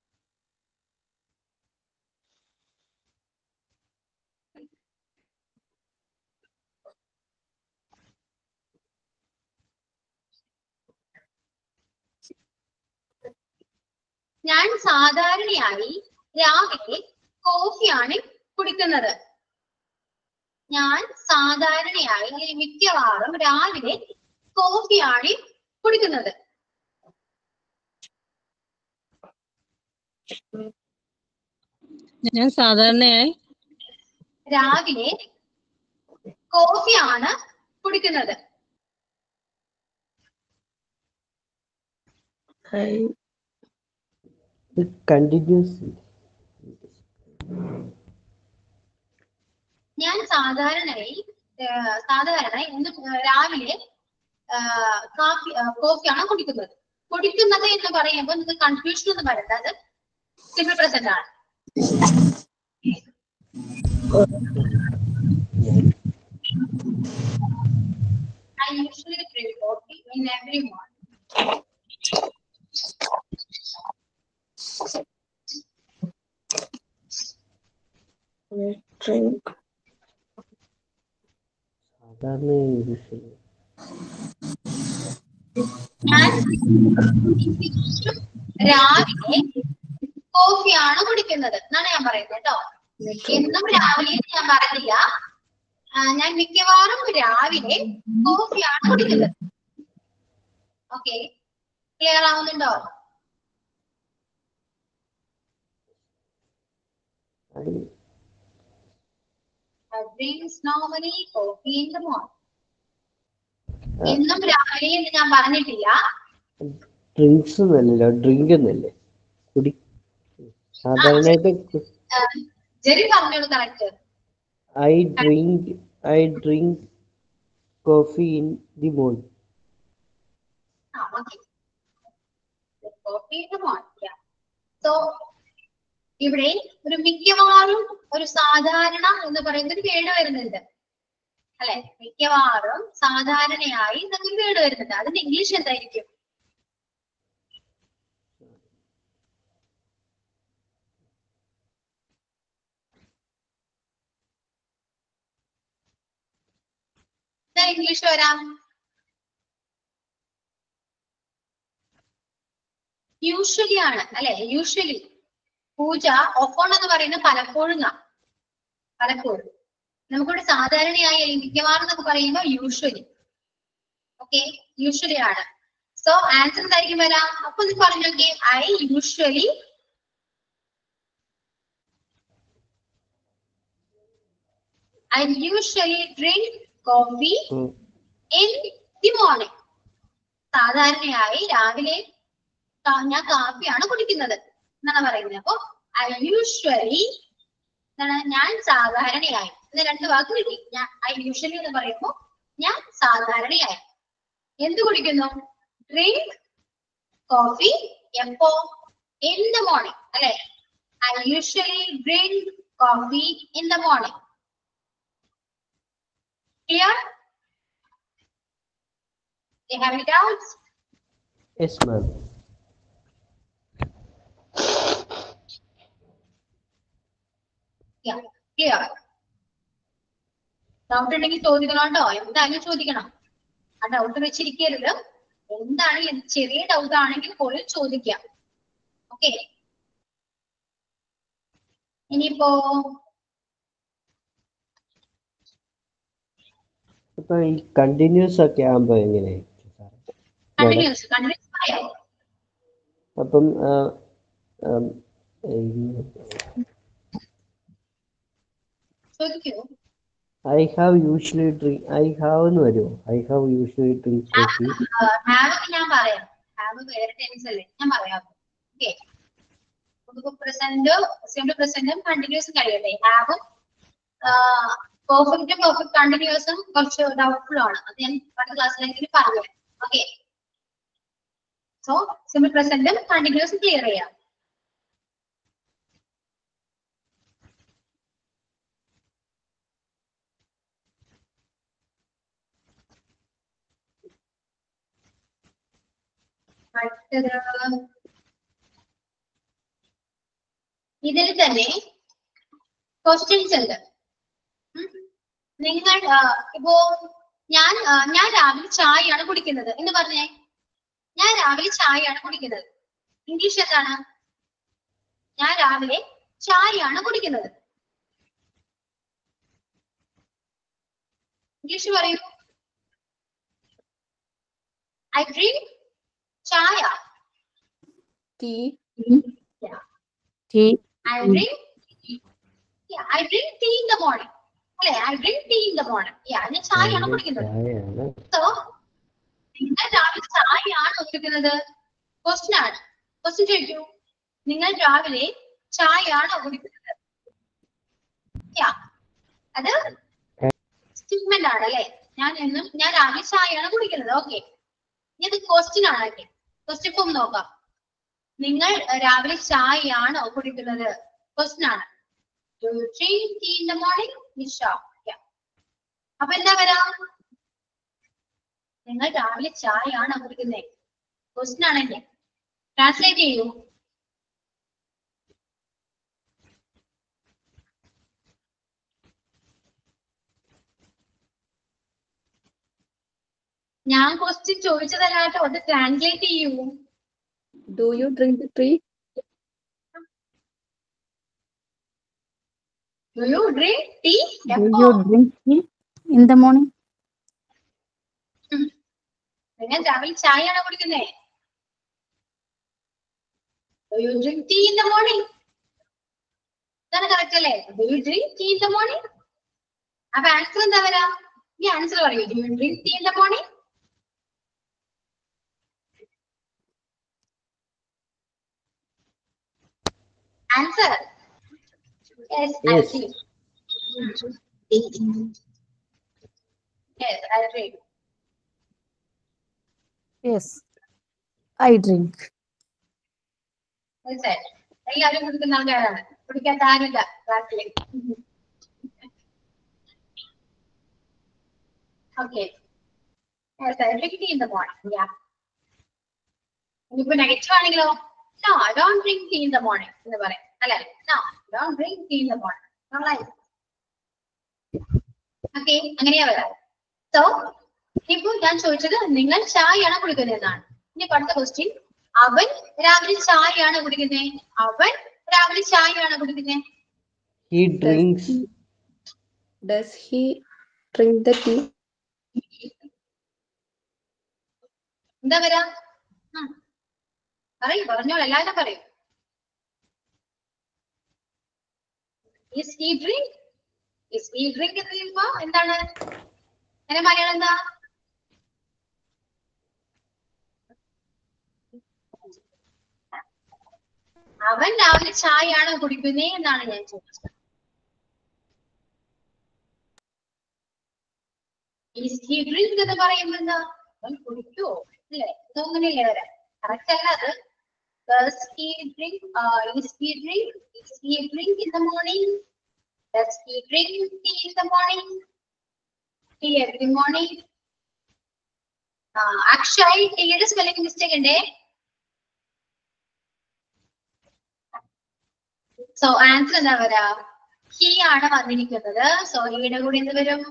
ഞാൻ സാധാരണയായി രാവിലെ കോഫിയാണ് കുടിക്കുന്നത് ഞാൻ സാധാരണയായി അല്ലെങ്കിൽ മിക്കവാറും രാവിലെ കോഫിയാണ് കുടിക്കുന്നത് ഞാൻ സാധാരണയായി രാവിലെ കോഫിയാണ് കുടിക്കുന്നത് കണ്ടിന്യൂസ് ഞാൻ സാധാരണയായി ഏഹ്, സാധാരണ ഇന്ന് രാവിലെ ആഹ്, കാപ്പി ആഹ്, കോഫിയാണ് കുടിക്കുന്നത് കുടിക്കുന്നത് എന്ന് പറയുമ്പോൾ നിങ്ങൾക്ക് കൺഫ്യൂഷൻ ഒന്നും വരണ്ട അത് സിമ്പിൾ പ്രസന്റ് ആണ് I usually drink coffee in every morning. drink സാധാരണ ഇംഗ്ലീഷിൽ ഞാൻ രാവിലെ കോഫിയാണ് കുടിക്കുന്നത് എന്നാണ് ഞാൻ പറയുന്നത് കേട്ടോ എന്നും രാവിലെ എന്ന് ഞാൻ പറഞ്ഞില്ല ആ, ഞാൻ മിക്കവാറും രാവിലെ കോഫിയാണ് കുടിക്കുന്നത് ഓക്കെ ക്ലിയർ ആവുന്നുണ്ടോ I drinks normally coffee in the morning. എന്നും രാവിലെ എന്ന് ഞാൻ പറഞ്ഞിട്ടില്ല ഡ്രിങ്ക്സ് എന്നല്ലല്ലോ ഡ്രിങ്ക് എന്നല്ലേ കുടി സാധാരണയായിട്ട് ജെറി പറഞ്ഞോളൂ correct I drink I drink coffee in the morning ആ okay coffee in the morning. Yeah. So ഇവിടെ ഒരു മിക്കവാറും ഒരു സാധാരണ എന്ന് പറയുന്ന ഒരു വേട് വരുന്നുണ്ട് അല്ലെ മിക്കവാറും സാധാരണയായി എന്നൊരു വേട് വരുന്നുണ്ട് അതിന്റെ ഇംഗ്ലീഷ് എന്തായിരിക്കും എന്താ ഇംഗ്ലീഷ് വരാം യൂഷ്വലി ആണ് അല്ലെ യൂഷ്വലി പൂജ ഒഫോൺ എന്ന് പറയുന്നത് പലപ്പോഴും എന്നാ. പലപ്പോഴും നമുക്കിവിടെ സാധാരണയായി അല്ലെങ്കിൽ മിക്കവാറും എന്നൊക്കെ പറയുമ്പോൾ യൂഷ്വലി ഓക്കെ യൂഷ്വലി ആണ് സോ ആൻസർ എന്തായിരിക്കും വരാം അപ്പൊ ഇത് പറഞ്ഞു നോക്കി I usually I usually drink coffee in the morning സാധാരണയായി രാവിലെ കാ- ഞാൻ കാപ്പിയാണ് കുടിക്കുന്നത് എന്നാണ് പറയുന്നത് അപ്പൊ ഐ യൂഷ്വലി എന്താണ് ഞാൻ സാധാരണയായി ഇത് രണ്ട് വാക്ക് കിട്ടി ഞാൻ ഐ യൂഷ്വലി എന്ന് പറയുമ്പോൾ ഞാൻ സാധാരണയായി എന്ത് കുടിക്കുന്നു ഡ്രിങ്ക് കോഫി എപ്പോ ഇൻ ദ മോർണിംഗ് അല്ലെ I usually drink coffee in the morning clear You have any doubts? Yes ma'am Yeah, clear. Doubt ഉണ്ടെങ്കിൽ ചോദിക്കണം കേട്ടോ എന്തായാലും ചോദിക്കണം ആ ഡൗട്ട് വെച്ചിരിക്കരുത് എന്താണ് എന്ത് ചെറിയ ഡൗട്ട് ആണെങ്കിൽ പോലും ചോദിക്കാം ഓക്കെ ഇനിയിപ്പോ അപ്പൊ ഈ കണ്ടിന്യൂസ് ഒക്കെ ആകുമ്പോ എങ്ങനെയായിരിക്കും സാറേ കണ്ടിന്യൂസ് കണ്ടിന്യൂസ് പറയാം അപ്പം ആ, ആം, ഈ ചോദിക്കൂ I have usually drink I have എന്ന് വരുമോ I have usually drink coffee have ഞാൻ പറയാം ഹാവ് വേറെ ടെൻസ് അല്ലേ ഞാൻ പറയാം ഓക്കെ നമുക്കിപ്പോ പ്രസന്റ് സിമ്പിൾ പ്രസന്റും കണ്ടിന്യൂസും കഴിയട്ടെ ഹാവും പെർഫെക്റ്റും പെർഫെക്റ്റ് കണ്ടിന്യൂസും കുറച്ച് ഡൗട്ട്ഫുൾ ആണ് അത് ഞാൻ അടുത്ത ക്ലാസ്സിലെങ്കിൽ പറഞ്ഞു ഓക്കെ സോ സിമ്പിൾ പ്രസന്റും കണ്ടിന്യൂസും ക്ലിയർ ചെയ്യാം അടുത്തത് ഇതിൽ തന്നെ ക്വസ്റ്റ്യൻസ് ഉണ്ട് ഉം. നിങ്ങൾ ആ, ഇപ്പോ ഞാൻ ആ, ഞാൻ രാവിലെ ചായയാണ് കുടിക്കുന്നത് എന്ന് പറഞ്ഞേ ഞാൻ രാവിലെ ചായയാണ് കുടിക്കുന്നത് ഇംഗ്ലീഷ് എന്താണ് ഞാൻ രാവിലെ ചായയാണ് കുടിക്കുന്നത് ഇംഗ്ലീഷ് പറയൂ I drink chaya Tea. Tea. I drink, yeah, I drink tea in the morning. അല്ലെ I drink tea in the morning yeah ഞാൻ ചായയാണ് കുടിക്കുന്നത് ചായയാണ് സോ നിങ്ങൾ രാവിലെ ചായയാണ് കുടിക്കുന്നത് ക്വസ്റ്റ്യൻ ആണ് ക്വസ്റ്റ്യൻ ചോദിക്കൂ നിങ്ങൾ രാവിലെ ചായയാണോ കുടിക്കുന്നത് യാ അത് സ്റ്റേറ്റ്മെന്റ് ആണ് അല്ലെ ഞാൻ എന്നും ഞാൻ രാവിലെ ചായയാണ് കുടിക്കുന്നത് ഓക്കെ ഇത് ക്വസ്റ്റ്യൻ ആണ് ക്വസ്റ്റ്യൻ ഫോം നോക്കാം നിങ്ങൾ രാവിലെ ചായയാണോ കുടിക്കുന്നത് ക്വസ്റ്റ്യൻ ആണ് Do you drink tea in the morning? Nisha Yeah. അപ്പൊ എന്താ വരാം നിങ്ങൾ രാവിലെ ചായയാണോ കുടിക്കുന്നത് ക്വസ്റ്റ്യൻ ആണെന്നെ ട്രാൻസ്ലേറ്റ് ചെയ്യൂ ഞാൻ ക്വസ്റ്റ്യൻ ചോദിച്ചതല്ലാട്ടോ അത് ട്രാൻസ്ലേറ്റ് ചെയ്യൂ Do you drink the tea? Do you drink tea? Do you drink tea in the morning? നിങ്ങൾ രാവിലെ ചായയാണോ കുടിക്കുന്നേ Do you drink tea in the morning? ഇതാണ് കറക്റ്റ് അല്ലേ Do you drink tea in the morning? അപ്പൊ answer എന്താ വരാ ഈ ആൻസർ പറയൂ Do you drink tea in the morning? Answer. Yes, I Yes. drink. Yes, I drink. Yes, I drink. That's it. എല്ലാവരും കുടിക്കുന്ന ആൾക്കാരാണ് കുടിക്കാത്ത ആരുമില്ല ക്ലാസ്സിൽ okay drink tea in the morning yeah ഇനിയിപ്പോ നെഗറ്റീവ് ആണെങ്കിലോ no I don't drink tea in the morning എന്ന് പറയാം അല്ലെ no don't drink tea in the morning okay അങ്ങനെയാ വരാം സോ ഇപ്പൊ ഞാൻ ചോദിച്ചത് നിങ്ങൾ ചായയാണ് കുടിക്കുന്നത് എന്നാണ് ഇനി അടുത്ത ക്വസ്റ്റ്യൻ അവൻ രാവിലെ ചായയാണ് കുടിക്കുന്നത് അവൻ രാവിലെ ചായയാണ് കുടിക്കുന്നത് He drinks Does he drink the tea? എന്താ വരാ ഉം. പറയൂ പറഞ്ഞോളൂ എല്ലാവരും പറയൂ is he drink is he drink എന്ന് പറയുമ്പോ എന്താണ് എന്റെ മലയാളം എന്താ അവൻ രാവിലെ ചായയാണോ കുടിക്കുന്നേ എന്നാണ് ഞാൻ ചോദിച്ചത് Is he drink എന്ന് പറയുമ്പോ എന്താ അവൻ കുടിക്കുവോ അല്ലേ ഇതും അങ്ങനെയല്ലേ വരാം കറക്റ്റ് അല്ല അത് Does he drink? Uh, is he drink? Is he drink in the morning? Does he drink tea in the morning? Tea every morning. Uh, Akshay ടീയുടെ സ്പെല്ലിംഗ് മിസ്റ്റേക്ക് ഉണ്ടേ സോ ആൻസർ എന്താ വരാ ഹി ആണ് വന്നിരിക്കുന്നത് സോ ഹീയുടെ കൂടെ എന്ത് വരും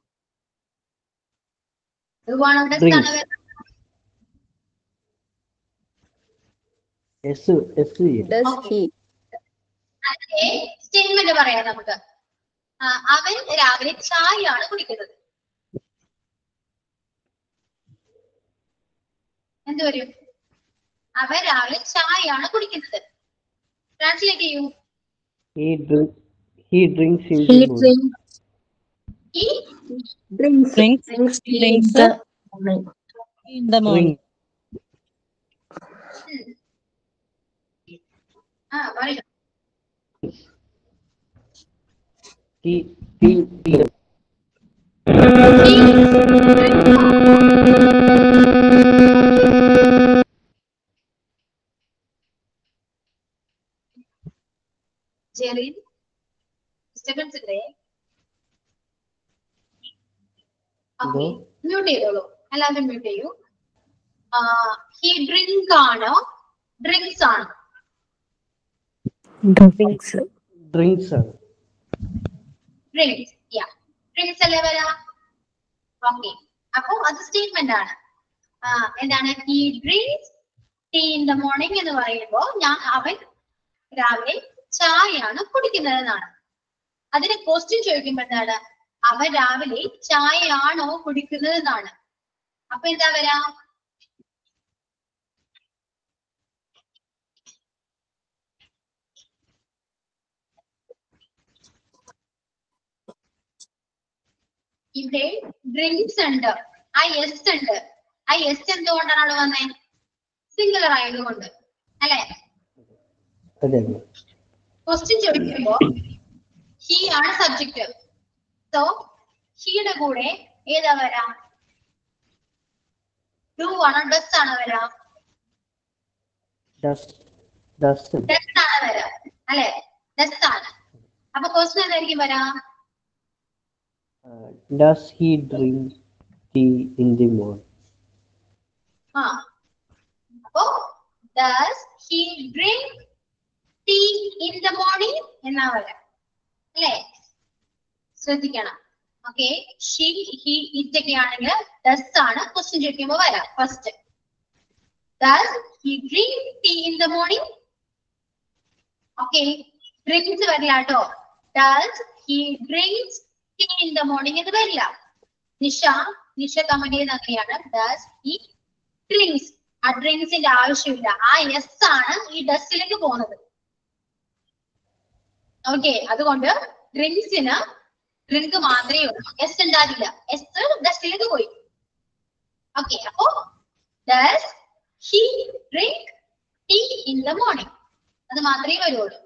one of the Drinks. സ്ഥാനം S S Does he? അതിന്റെ സ്റ്റേറ്റ്മെന്റ് പറയാം നമുക്ക് ആ, അവൻ രാവിലെ ചായയാണ് കുടിക്കുന്നത് എന്ത് വരും അവൻ രാവിലെ ചായയാണ് കുടിക്കുന്നത് ട്രാൻസ്ലേറ്റ് ചെയ്യൂ he drink he drinks in He the morning. drinks, ഈ Drinks. Drinks, drinks tea in drinks the morning. in the morning. Drink ആ പറയൂ he he he Jerin disturbance ഇല്ലേ ഓക്കെ മ്യൂട്ട് ചെയ്തോളൂ എല്ലാവരും മ്യൂട്ട് ചെയ്യൂ ഹി ഡ്രിങ്ക് ആണോ drinks ആണോ drinks drinks ആണ് ഡ്രിങ്ക്സ് യാ ഡ്രിങ്ക്സ് അല്ലേ വരാ ഓക്കെ അപ്പൊ അത് സ്റ്റേറ്റ്മെന്റ് ആണ് ആ, എന്താണ് he drinks tea in the morning എന്ന് പറയുമ്പോ ഞാൻ അവൻ രാവിലെ ചായയാണ് കുടിക്കുന്നത് എന്നാണ് അതിന് ക്വസ്റ്റ്യൻ ചോദിക്കുമ്പോ എന്താണ് അവൻ രാവിലെ ചായയാണോ കുടിക്കുന്നത് എന്നാണ് അപ്പൊ എന്താ വരാ ഇവിടെ ഡ്രിങ്ക്സ് ഉണ്ട് ആ എസ് ഉണ്ട് ആ എസ് എന്തുകൊണ്ടാണ് അവിടെ വന്നേ സിംഗുലർ ആയതുകൊണ്ട് അല്ലെ അതെ അതെ ക്വസ്റ്റ്യൻ ചോദിക്കുമ്പോ ഹി ആണ് സബ്ജക്ട് സോ ഹിയുടെ കൂടെ ഏതാ വരാ ഡു ആണോ ഡസ് ആണോ വരാ ഡസ് ഡസ് ഡസ് ആണ് വരാ അല്ലെ ഡസ് ആണ് അപ്പൊ ക്വസ്റ്റ്യൻ എന്തായിരിക്കും വരാ does he drink tea in the morning ആ അപ്പോ does he drink tea in the morning എന്നാ വരാ അല്ലേ ശ്രദ്ധിക്കണം ഓക്കെ ഷീ ഹി ഇറ്റ് ഒക്കെ ആണെങ്കിൽ ഡസ് ആണ് ക്വസ്റ്റ്യൻ ചോദിക്കുമ്പോ വരാം first does he drink tea in the morning okay drinks വരില്ല കേട്ടോ does he drinks tea in the morning എന്ന് വരില്ല നിഷ നിഷ കമന്റ് ചെയ്യുന്ന അങ്ങനെയാണ് ഡസ് ഹി ഡ്രിങ്ക്സ് ആ ഡ്രിങ്ക്സിന്റെ ആവശ്യമില്ല ആ എസ് ആണ് ഈ ഡസ്റ്റിലേക്ക് പോകുന്നത് ഓക്കെ അതുകൊണ്ട് ഡ്രിങ്ക്സിന് ഡ്രിങ്ക് മാത്രമേ ഉള്ളൂ എസ് ഉണ്ടാകില്ല എസ് ഡസ്റ്റിലേക്ക് പോയി ഓക്കെ അപ്പോ does he drink tea in the morning അത് മാത്രമേ വരുള്ളൂ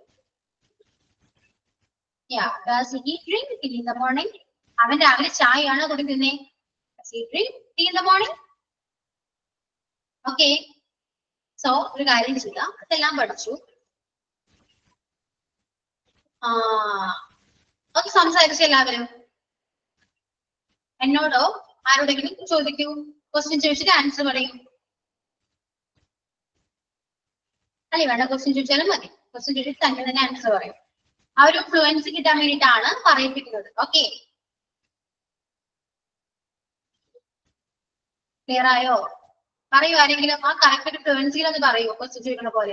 Yeah, does he drink tea in the morning? അവൻ രാവിലെ ചായയാണോ കുടിക്കുന്നേ Does he drink tea in the morning? Okay so ഒരു കാര്യം ചെയ്യാം ഇതെല്ലാം പഠിച്ചു ആ ഒന്ന് സംസാരിച്ചു എല്ലാവരും എന്നോടോ ആരോടെങ്കിലും ചോദിക്കൂ ക്വസ്റ്റ്യൻ ചോദിച്ചിട്ട് ആൻസർ പറയൂ അല്ലേ വേണ്ട ക്വസ്റ്റ്യൻ ചോദിച്ചാലും മതി ക്വസ്റ്റ്യൻ ചോദിച്ചിട്ട് തന്നെ തന്നെ ആൻസർ പറയും ആ ഒരു ഫ്ലുവൻസി കിട്ടാൻ വേണ്ടിയിട്ടാണ് പറയിപ്പിക്കുന്നത് ഓക്കെ ക്ലിയർ ആയോ പറയൂ ആരെങ്കിലും ആ കറക്റ്റ് ഫ്ലുവൻസിയിൽ ഒന്ന് പറയൂ ക്വസ്റ്റ്യൻ ചോദിക്കുന്ന പോലെ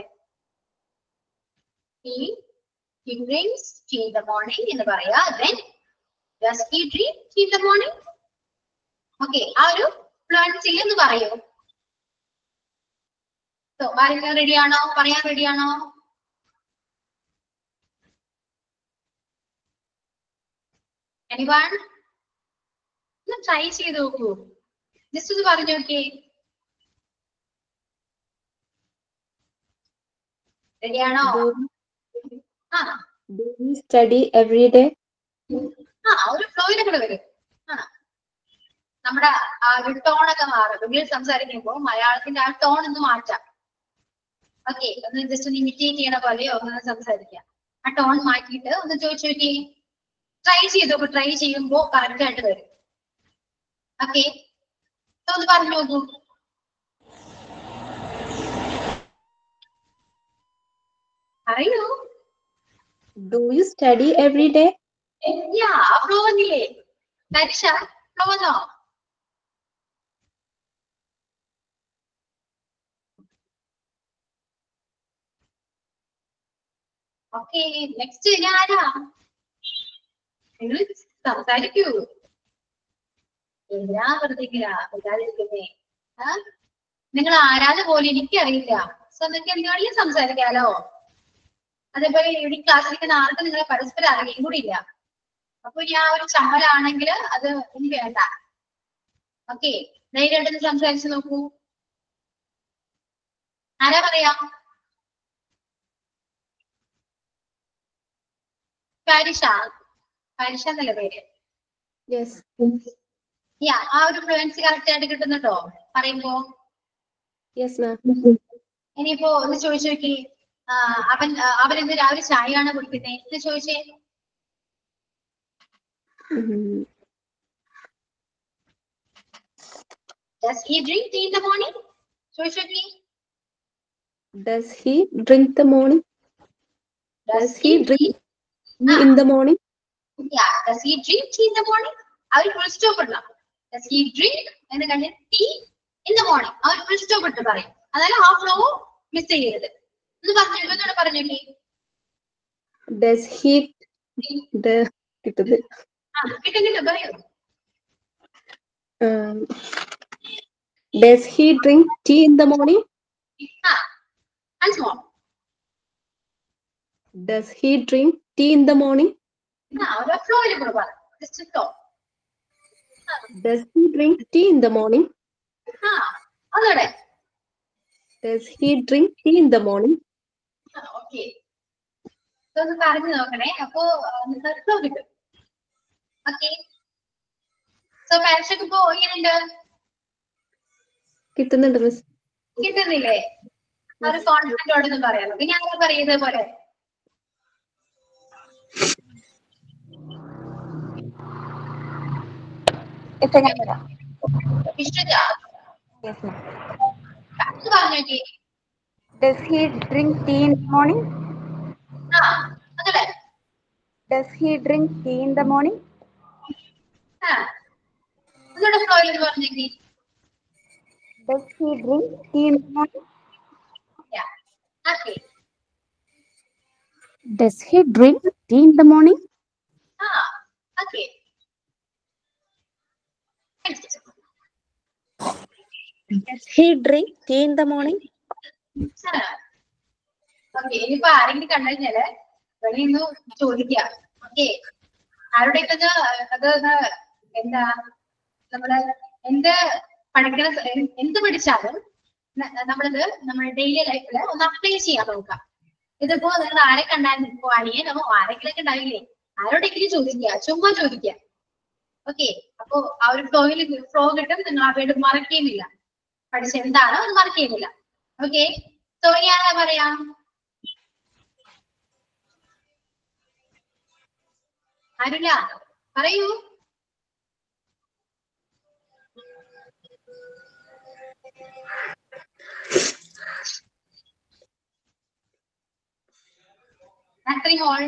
he he drinks tea in the morning എന്ന് പറയാ then does he drink tea in the morning okay ആ ഒരു ഫ്ലുവൻസിയിൽ ഒന്ന് പറയൂ So, ആരെങ്കിലും റെഡി ആണോ പറയാൻ റെഡി ആണോ anyone ഒന്ന് ട്രൈ ചെയ്ത് നോക്കൂ ജസ്റ്റ് ഒന്ന് പറഞ്ഞു നോക്കിയേ റെഡിയാണോ ആ Do you study every day? ആ ഒരു ഫ്ലോയിലൊക്കെ വരും ആ നമ്മുടെ ആ ഒരു ടോണൊക്കെ മാറും ഇംഗ്ലീഷ് സംസാരിക്കുമ്പോൾ മലയാളത്തിന്റെ ആ ടോൺ ഒന്ന് മാറ്റാം ഓക്കെ ഒന്ന് ജസ്റ്റ് ഒന്ന് ഇമിറ്റേറ്റ് ചെയ്യണ പോലെയോ ഒന്ന് സംസാരിക്കാം ആ ടോൺ മാറ്റിയിട്ട് ഒന്ന് ചോദിച്ചു നോക്കി ട്രൈ ചെയ്തോക്കൂ ട്രൈ ചെയ്യുമ്പോ കറക്റ്റ് ആയിട്ട് വരും ഓക്കെ ഒന്ന് പറഞ്ഞു നോക്കൂ അറിയൂ Do you study every day? Yeah flow വന്നില്ലേ പരിഷ ഫ്ലോ വന്നോ ഓക്കെ നെക്സ്റ്റ് ഇനി ആരാ നിങ്ങൾ സംസാരിക്കൂ എല്ലാ വെറുതെ വരാതിരിക്കുന്നേ ആ നിങ്ങൾ ആരാന്ന് പോലും എനിക്കറിയില്ല സോ നിങ്ങൾക്ക് എന്തുവേണമെങ്കിലും സംസാരിക്കാലോ അതേപോലെ ഇവിടെ ക്ലാസ്സിലിരിക്കുന്ന ആർക്കും നിങ്ങളെ പരസ്പരം അറിയുകയും കൂടി ഇല്ല അപ്പൊ ഇനി ആ ഒരു ചമ്മലാണെങ്കിൽ അത് ഇനി വേണ്ട ഓക്കെ ധൈര്യമായിട്ടൊന്ന് സംസാരിച്ച് നോക്കൂ ആരാ പറയാ പാരിഷ പാരിഷ എന്നല്ല പേര് Yes. യാ ആ ഒരു ഫ്ലുവൻസി കറക്റ്റ് ആയിട്ട് കിട്ടുന്നുണ്ടോ പറയുമ്പോ Yes, ma'am. ഇനിയിപ്പോ ഒന്ന് ചോദിച്ചു നോക്കി ആ, അവൻ ആ, അവൻ ഇന്ന് രാവിലെ ചായയാണ് കുടിക്കുന്നത് എന്ന് ചോദിച്ചേ ഉം. Does he drink tea in the morning? ചോദിച്ചു നോക്കി Does he drink the morning? Does he drink tea in the morning? Yeah, does he drink tea in the morning? അവർ ഫുൾ സ്റ്റോപ്പ് ഇടണം Does he drink എന്ന് കഴിഞ്ഞ് tea in the morning? അവർ full stop ഇട്ട് പറയും അതായത് half flow miss ചെയ്യരുത് എന്ന് പറഞ്ഞു എന്നോട് പറഞ്ഞു നോക്കി Does he the കിട്ടുന്നത് ആ കിട്ടുന്നില്ല പറയൂ um, Does he drink tea in the morning? ആ once more Does he drink tea in the morning? ആ ഒരു ഫ്ലോയിൽ കൂടെ പറ just flow Does he drink tea in the morning? ആ അതോടെ Does he drink tea in the morning? Okay ഇതൊന്ന് പറഞ്ഞു നോക്കണേ അപ്പോ നിങ്ങൾക്ക് ഫ്ലോ കിട്ടും ഓക്കെ സോ പാരൻസൊക്കെ ഇപ്പോ എങ്ങനെയുണ്ട് കിട്ടുന്നുണ്ട് മിസ് കിട്ടുന്നില്ലേ ആ ഒരു കോൺഫിഡന്റോടെ ഒന്ന് പറയാം നമുക്ക് ഞാൻ പറയുന്നത് പോലെ ഇപ്പൊ ഞാൻ വരാം ഇഷ്ടജ Yes, ma'am. ഇത് പറഞ്ഞു നോക്കി Does he drink tea in the morning? ആ അതല്ലേ Does he drink tea in the morning? ആ ഒന്നുകൂടെ ഫ്ലോയിൽ ഒന്ന് പറഞ്ഞു നോക്കി Does he drink tea in the morning? Okay Does he drink tea in the morning? ആ okay Does he drink tea in the morning? Okay ഇനിയിപ്പോ ആരെങ്കിലും കണ്ടു കഴിഞ്ഞാല് വെളിയിൽ നിന്ന് ചോദിക്കാം ഓക്കെ ആരുടെയൊക്കെ ഒന്ന് അത് ഒന്ന് എന്താ നമ്മള് എന്ത് പഠിക്കണ സ- എ- എന്ത് പഠിച്ചാലും ന- നമ്മളിത് നമ്മുടെ ഡെയിലി ലൈഫിൽ ഒന്ന് അപ്ലൈ ചെയ്യാൻ നോക്കാം ഇതിപ്പോ നിങ്ങൾ ആരെ കണ്ടാലും ഇപ്പോ അനിയനോ ആരെങ്കിലും ഒക്കെ ഉണ്ടാവില്ലേ ആരോടെങ്കിലും ചോദിക്കുക ചുമ്മാ ചോദിക്കുക ഓക്കെ അപ്പോ ആ ഒരു ഫ്ലോയിൽ ഫ്ലോ കിട്ടും നിങ്ങൾ ആ വേർഡ് മറക്കുകയുമില്ല പഠിച്ച എന്താണോ അത് മറക്കുകയുമില്ല ഓക്കെ സോ ഇനി ആരാ പറയാ ആരുല്ല പറയൂ Nursery hall.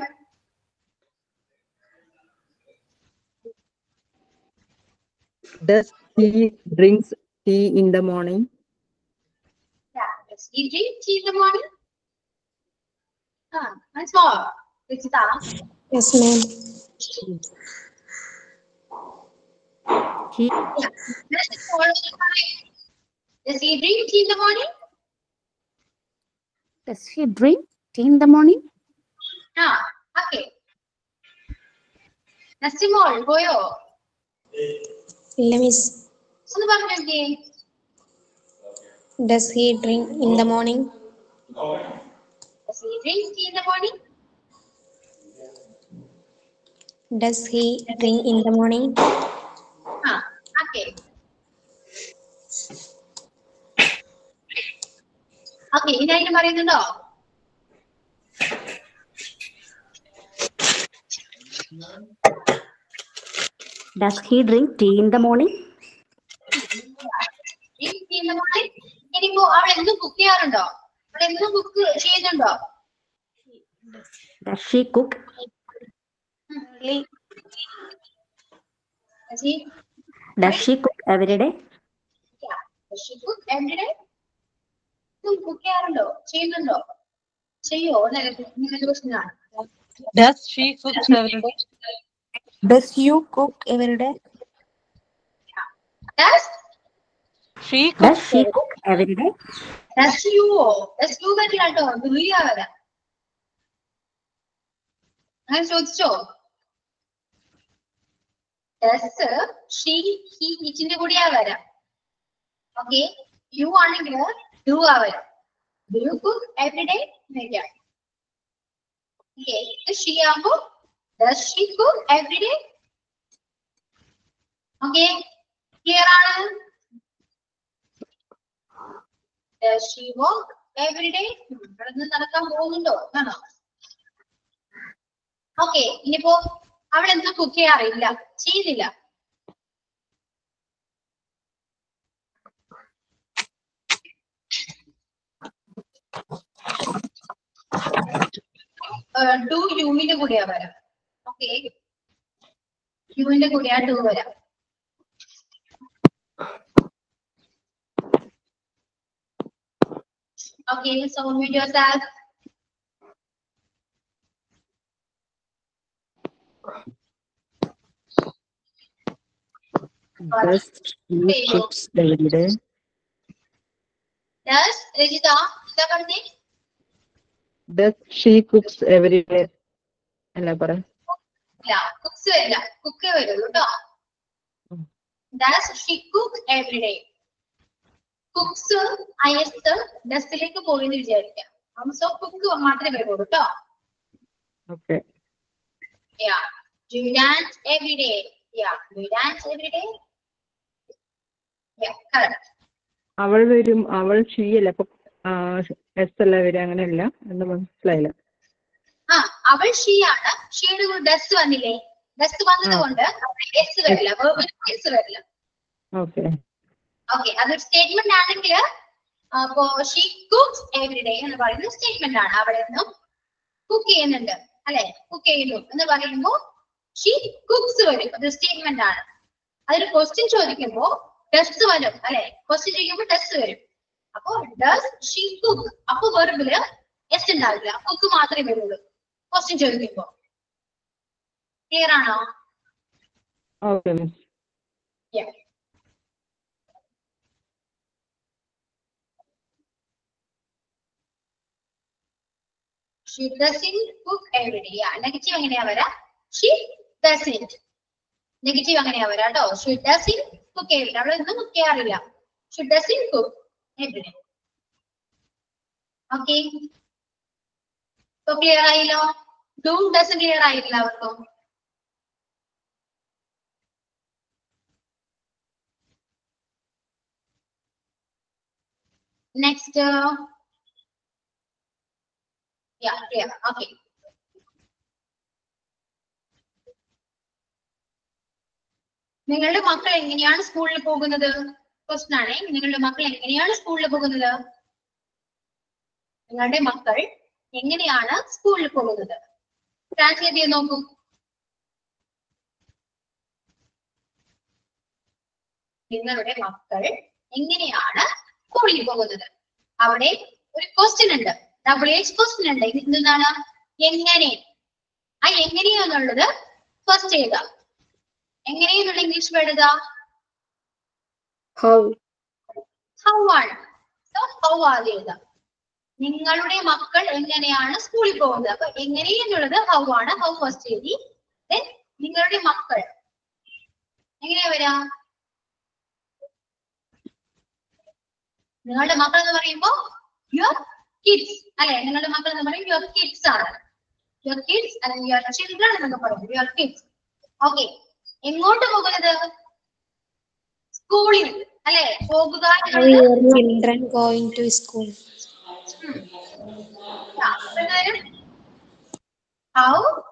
Does he drinks tea in the morning? Yeah. Does he drink tea in the morning? Ah, once more. Ruchita. Yes, ma'am. He Yeah. Nursery hall. Does he drink tea in the morning? does he drink tea in the morning? Ah, okay. Nursery hall. പോയോ ഇല്ല miss ഒന്ന് പറഞ്ഞു നോക്കിയേ does he drink in the morning Does he drink tea in the morning? Does he drink in the morning Ah, okay. Okay ഇനി അതിന് പറയുന്നുണ്ടോ Does he drink tea in the morning? Drink tea in the morning? ഇനിയിപ്പോ അവൾ എന്നും cook ചെയ്യാറുണ്ടോ അവൾ എന്നും cook ചെയ്യുന്നുണ്ടോ Does she cook? Does he Does she cook every day? yeah. Does she cook every day? എന്നും കുക്ക് ചെയ്യാറുണ്ടോ ചെയ്യുന്നുണ്ടോ ചെയ്യോ നിങ്ങളുടെ ക്വസ്റ്റ്യൻ ആണ് Does she cook every day? Does you cook every day Does She Does cooks she cook every day? does you does you പറ്റില്ല കേട്ടോ ദുരിയാ വരാ അങ്ങനെ ചോദിച്ചോ ഡസ് ഷീ ഹി ഇറ്റിന്റെ കൂടിയാ വരാം ഓക്കെ യു ആണെങ്കിൽ ഡു ആ വരാം do you cook every day വരാം ഓക്കെ ഷീ ആകുമ്പോ does she cook every day okay clear ആണ് Does she work എവറിഡേ ഇവിടെ നിന്ന് നടക്കാൻ പോകുന്നുണ്ടോ ആണോ ഓക്കെ ഇനിയിപ്പോ അവൾ എന്താ കുക്ക് ചെയ്യാറില്ല ചെയ്യുന്നില്ല ഡു യുവിന്റെ കൂടെയാ വരാം ഓക്കെ യുവിന്റെ കൂടെയാ ഡു വരാം Okay, so mute yourself. Does she cooks every day? Yes, Rajitha എന്താ പറഞ്ഞേ Does she cooks every day? അല്ല പറ ഇല്ല കുക്സ് വരില്ല കുക്ക് വരുള്ളൂ കേട്ടോ does she cook every day cooks I S ഡസ്റ്റിലേക്ക് പോയി എന്ന് വിചാരിക്കാം സോ കുക്ക് മാത്രമേ വരുള്ളൂ കേട്ടോ okay Yeah. Do you dance every day? Yeah. Do you dance every day? Yeah, correct. അവൾ വരും അവൾ ഷീയല്ല അപ്പൊ എസ് അല്ല വരും അങ്ങനെയല്ല എന്ന് മനസ്സിലായില്ല ആ അവൾ ഷീ ആണ് ഷീയുടെ കൂടെ ഡസ് വന്നില്ലേ ഡസ് വന്നത് കൊണ്ട് എസ് വരില്ല എസ് വരില്ല ഓക്കെ ഓക്കെ അതൊരു സ്റ്റേറ്റ്മെന്റ് ആണെങ്കിൽ അപ്പോ ഷീ കുക്സ് എവറി ഡേ എന്ന് പറയുന്ന സ്റ്റേറ്റ്മെന്റ് ആണ് അവിടെ നിന്നും കുക്ക് ചെയ്യുന്നുണ്ട് അല്ലെ കുക്ക് ചെയ്യുന്നു എന്ന് പറയുമ്പോ ഷീ കുക്സ് വരും അത് സ്റ്റേറ്റ്മെന്റ് ആണ് അതൊരു ക്വസ്റ്റ്യൻ ചോദിക്കുമ്പോ ഡസ് വരും അല്ലെ ക്വസ്റ്റ്യൻ ചോദിക്കുമ്പോൾ ഡസ് വരും അപ്പോ ഡസ് ഷീ കുക്ക് അപ്പൊ വെറുപ്പില് എസ് ഉണ്ടാവില്ല കുക്ക് മാത്രമേ വരുള്ളൂ ക്വസ്റ്റ്യൻ ചോദിക്കുമ്പോ ക്ലിയർ ആണോ okay miss Yeah. She doesn't cook every day. Yeah, negative എങ്ങനെയാ വരാ? She doesn't. Negative എങ്ങനെയാ വരാ ട്ടോ? She doesn't cook every day. അവൾ ഒന്നും cook ചെയ്യാറില്ല. She doesn't cook every day. Okay. ഇപ്പൊ ക്ലിയർ ആയില്ലോ? Do doesn't ക്ലിയർ ആയില്ല അവർക്കും? Next. Uh, yeah, clear. Okay. നിങ്ങളുടെ മക്കൾ എങ്ങനെയാണ് സ്കൂളിൽ പോകുന്നത് ക്വസ്റ്റൻ ആണേ നിങ്ങളുടെ മക്കൾ എങ്ങനെയാണ് സ്കൂളിൽ പോകുന്നത് നിങ്ങളുടെ മക്കൾ എങ്ങനെയാണ് സ്കൂളിൽ പോകുന്നത് ട്രാൻസ്ലേറ്റ് ചെയ്ത് നോക്കൂ നിങ്ങളുടെ മക്കൾ എങ്ങനെയാണ് സ്കൂളിൽ പോകുന്നത് അവിടെ ഒരു ക്വസ്റ്റ്യൻ ഉണ്ട് ഡബിൾ എച്ച് ക്വസ്റ്റ്യൻ ഉണ്ട് ഇത് എന്താണ് എങ്ങനെ ആ എങ്ങനെയാന്നുള്ളത് ഫസ്റ്റ് എഴുതാം എങ്ങനെയെന്നുള്ള ഇംഗ്ലീഷ് വേർഡ് എഴുതാ How? ഹൗ ആണ് സോ ഹൗ ആദ്യം എഴുതാം നിങ്ങളുടെ മക്കൾ എങ്ങനെയാണ് സ്കൂളിൽ പോകുന്നത് അപ്പൊ എങ്ങനെയെന്നുള്ളത് ഹൗ ആണ് ഹൗ ഫസ്റ്റ് എഴുതി Then നിങ്ങളുടെ മക്കൾ എങ്ങനെയാ വരാ നിങ്ങളുടെ മക്കൾ എന്ന് പറയുമ്പോ യുവർ കിഡ്സ് അല്ലെ നിങ്ങളുടെ മക്കൾ എന്ന് പറയും യുവർ കിഡ്സ് ആണ് യുവർ കിഡ്സ് അല്ലെങ്കിൽ യുവർ ചിൽഡ്രൻ എന്നൊക്കെ പറയും യുവർ കിഡ്സ് ഓക്കെ എങ്ങോട്ട് പോകുന്നത് സ്കൂളിൽ അല്ലെ പോകുക How എന്നുള്ളത് your children going to school? ആ, അപ്പൊ എന്ത് വരും? How?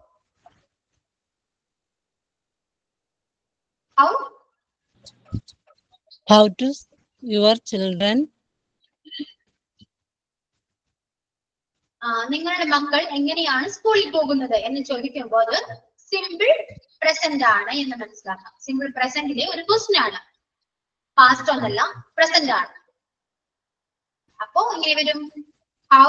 How? How to your children ആ, നിങ്ങളുടെ മക്കൾ എങ്ങനെയാണ് സ്കൂളിൽ പോകുന്നത് എന്ന് ചോദിക്കുമ്പോൾ അത് സിമ്പിൾ പ്രസന്റ് ആണ് എന്ന് മനസ്സിലാക്കാം സിമ്പിൾ പ്രസന്റിലെ ഒരു ക്വസ്റ്റ്യൻ ആണ് പാസ്റ്റ് ഒന്നല്ല പ്രസന്റ് ആണ് അപ്പോ എങ്ങനെ വരും how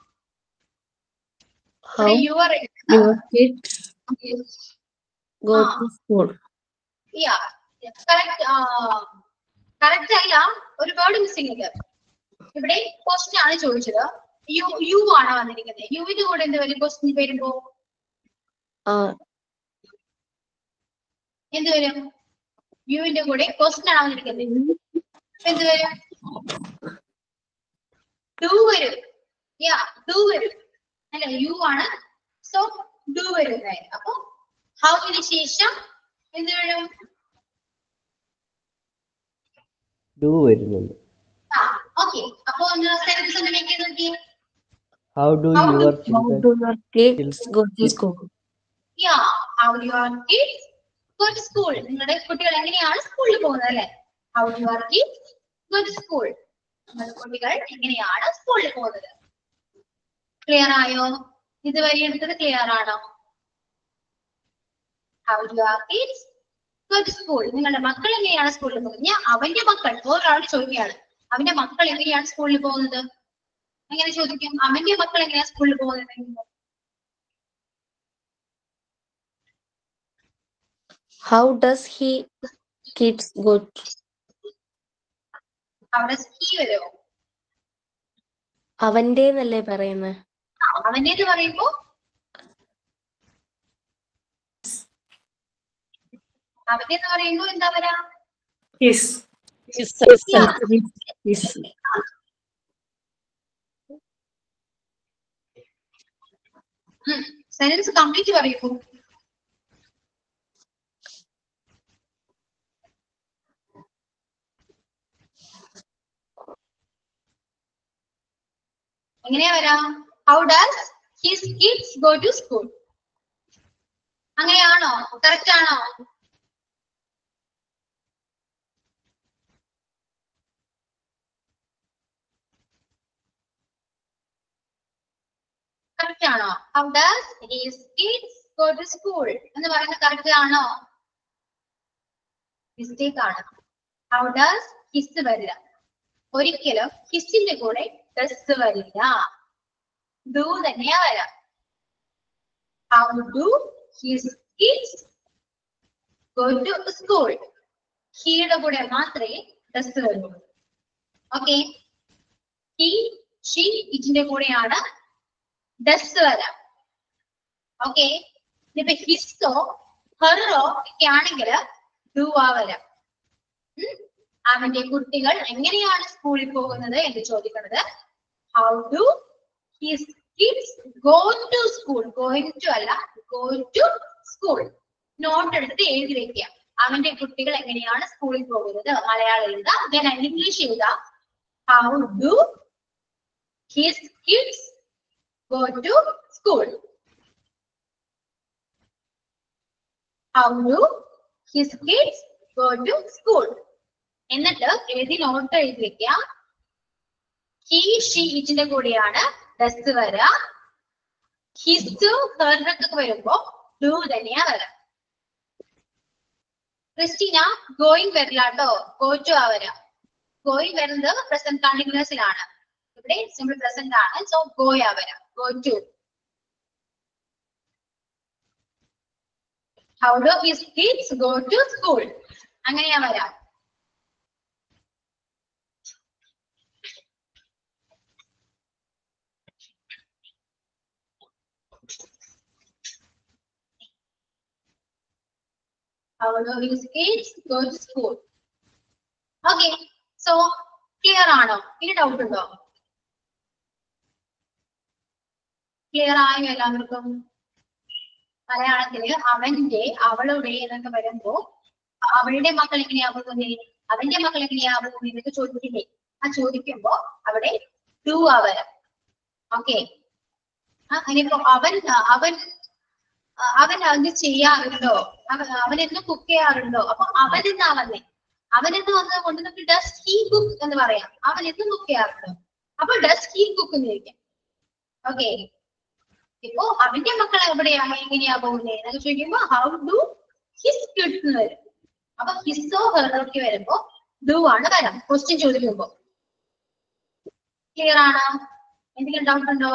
How your your kids go Ah. to school? Correct correct അല്ല ഒരു വേർഡ് മിസ്സിംഗ് ഉണ്ട് ഇവിടെ ക്വസ്റ്റ്യൻ ആണ് ചോദിച്ചത് യു യു ആണ് വന്നിരിക്കുന്നത് യുവിന്റെ കൂടെ എന്ത് വരും ക്വസ്റ്റ്യൻ വരുമ്പോ Uh, എന്ത് വരും യുവിന്റെ കൂടെ ക്വസ്റ്റ്യൻ ആണ് വന്നിരിക്കുന്നത് അപ്പൊ എന്ത് വരും ഡു വരും യാ ഡു വരും അല്ല യു ആണ് സോ ഡു വരുന്നത് അപ്പൊ ഹൗവിന് ശേഷം എന്ത് വരും ഡു വരുന്നുണ്ട് ആ ഓക്കെ അപ്പൊ ഒന്ന് സെന്റൻസ് ഒന്ന് മേക്ക് ചെയ്ത് നോക്കിയേ How do How do- your How children do your kids go to school? Yeah how your kids go to school നിങ്ങളുടെ കുട്ടികൾ എങ്ങനെയാണ് സ്കൂളിൽ പോകുന്നത് അല്ലെ how your kids go to school നിങ്ങളുടെ കുട്ടികൾ എങ്ങനെയാണ് സ്കൂളിൽ പോകുന്നത് ക്ലിയർ ആയോ ഇതുവരെ എടുത്തത് ക്ലിയർ ആണോ how your kids go to school നിങ്ങളുടെ മക്കൾ എങ്ങനെയാണ് സ്കൂളിൽ പോകുന്നത് ഞാൻ അവന്റെ മക്കൾ ഒരാൾ ചോദിക്കുകയാണ് അവന്റെ മക്കൾ എങ്ങനെയാണ് സ്കൂളിൽ പോകുന്നത് എങ്ങനെ ചോദിക്കും അവന്റെ മക്കൾ എങ്ങനെയാണ് സ്കൂളിൽ പോകുന്നത് How does he kids go? to- അവിടെ സ്കീ വരുമോ അവന്റെ എന്നല്ലേ പറയുന്നത് അവന്റെ എന്ന് പറയുമ്പോ അവന്റെ എന്ന് പറയുമ്പോ എന്താ പറയാ His. സെന്റൻസ് കംപ്ലീറ്റ് പറയൂ എങ്ങനെയാ വരാം how does his kids go to school അങ്ങനെയാണോ കറക്റ്റ് ആണോ കറക്റ്റ് ആണോ how does his kids go to school എന്ന് പറയുന്നത് കറക്റ്റ് ആണോ മിസ്റ്റേക്ക് ആണ് ഹൗ ഡസ് ഹിസ് വരില്ല ഒരിക്കലും ഹിസിന്റെ കൂടെ ഡസ് വരില്ല ഡു തന്നെയാ വരാം how do his kids go to school ഹീയുടെ കൂടെ മാത്രമേ ഡസ് വരുള്ളൂ ഓക്കെ ഹി ഷീ ഇതിന്റെ കൂടെയാണ് ഡസ് വരാം ഓക്കെ ഇപ്പൊ ഹിസ്സോ ഹെറോ ഒക്കെ ആണെങ്കിൽ ഡു ആ വരാം ഉം. അവന്റെ കുട്ടികൾ എങ്ങനെയാണ് സ്കൂളിൽ പോകുന്നത് എന്ന് ചോദിക്കുന്നത് how do his kids go to school going to അല്ല ഗോ ടു സ്കൂൾ നോട്ട് എടുത്ത് എഴുതി വെക്കുക അവന്റെ കുട്ടികൾ എങ്ങനെയാണ് സ്കൂളിൽ പോകുന്നത് മലയാളം എഴുതാം then ഇംഗ്ലീഷ് എഴുതാം how do his kids go to school. How do his kids go to school? എന്നിട്ട് എഴുതി നോട്ട് എഴുതി വെക്കുക ഹി ഷീ ഇതിന്റെ കൂടെയാണ് ഡസ് വര ഹിസ് ഹെറിനൊക്കെ വരുമ്പോ ഡു തന്നെയാ വരാം ക്രിസ്റ്റീന ഗോയിങ് വരില്ല കേട്ടോ ഗോ ടു ആ വരാം ഗോയിങ് വരുന്നത് പ്രസന്റ് കണ്ടിന്യൂസിലാണ് ഇവിടെ സിമ്പിൾ പ്രസന്റ് ആണ് സോ ഗോയാ വരാം go to how do his kids go to school അങ്ങനെയാ വരാം How do his kids go to school? Okay, so clear ആണോ ഇനി ഡൗട്ട് ഉണ്ടോ ക്ലിയർ ആയോ എല്ലാവർക്കും മലയാളത്തില് അവന്റെ അവളുടെ എന്നൊക്കെ വരുമ്പോ അവളുടെ മക്കൾ എങ്ങനെയാ പോകുന്നത് അവന്റെ മക്കൾ എങ്ങനെയാ പോകുന്നത് എന്നൊക്കെ ചോദിക്കില്ലേ ആ ചോദിക്കുമ്പോ അവിടെ ടു അവർ ഓക്കെ ഇനിയിപ്പോ അവൻ അവൻ അവൻ അത് ചെയ്യാറുണ്ടോ അവൻ അവൻ എന്നും കുക്ക് ചെയ്യാറുണ്ടോ അപ്പൊ അവൻ എന്നാ വന്നേ അവൻ എന്ന് വന്നത് കൊണ്ട് നമുക്ക് ഡസ് ഹീ കുക്ക് എന്ന് പറയാം അവൻ എന്നും കുക്ക് ചെയ്യാറുണ്ടോ അപ്പൊ ഡസ് ഹീ കുക്ക് എന്ന് ചോദിക്കാം ഓക്കെ ഇപ്പോ അവന്റെ മക്കൾ എവിടെയാണ് എങ്ങനെയാ പോകുന്നത് എന്നൊക്കെ ചോദിക്കുമ്പോ ഹൗ ഡു ഹിസ് കിഡ്സ് എന്ന് വരും അപ്പൊ ഹിസ്സോ ഹെറോക്കെ വരുമ്പോ ഡു ആണ് വരാം ക്വസ്റ്റ്യൻ ചോദിക്കുമ്പോ ക്ലിയർ ആണോ എന്തെങ്കിലും ഡൗട്ട് ഉണ്ടോ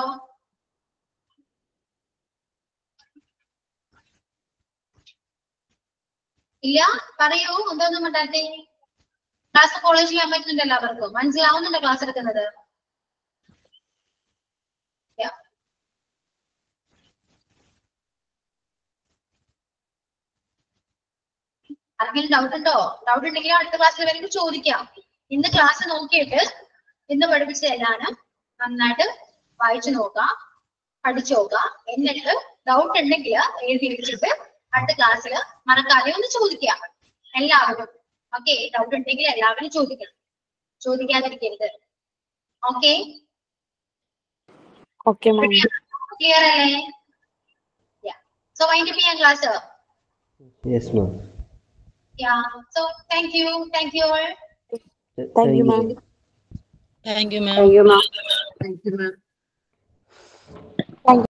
ഇല്ല പറയൂ എന്തോന്നും മിണ്ടാത്തെ ക്ലാസ് ഫോളോ ചെയ്യാൻ പറ്റുന്നുണ്ട് എല്ലാവർക്കും മനസ്സിലാവുന്നുണ്ടോ ക്ലാസ് എടുക്കുന്നത് Yeah. ആർക്കെങ്കിലും ഡൗട്ട് ഉണ്ടോ ഡൗട്ട് ഉണ്ടെങ്കിൽ അടുത്ത ക്ലാസ്സിൽ വരുമ്പോൾ ചോദിക്കാം ഇന്ന് ക്ലാസ് നോക്കിയിട്ട് ഇന്ന് പഠിപ്പിച്ചതെല്ലാം നന്നായിട്ട് വായിച്ചു നോക്കാം പഠിച്ചു നോക്കാം എന്നിട്ട് ഡൗട്ട് ഉണ്ടെങ്കിൽ എഴുതി വെച്ചിട്ട് അടുത്ത ക്ലാസ്സിൽ മറക്കാതെ ഒന്ന് ചോദിക്കാം എല്ലാവരും ഓക്കെ ഡൗട്ട് ഉണ്ടെങ്കിൽ എല്ലാവരും ചോദിക്കണം ചോദിക്കാതിരിക്കരുത് ഓക്കെ Okay, ma'am. ക്ലിയർ അല്ലേ സോ വൈൻഡ് ചെയ്യാൻ class yes ma'am yeah so thank you thank you all Thank you, ma'am. Thank you ma'am Thank you, ma'am. Thank you, ma'am.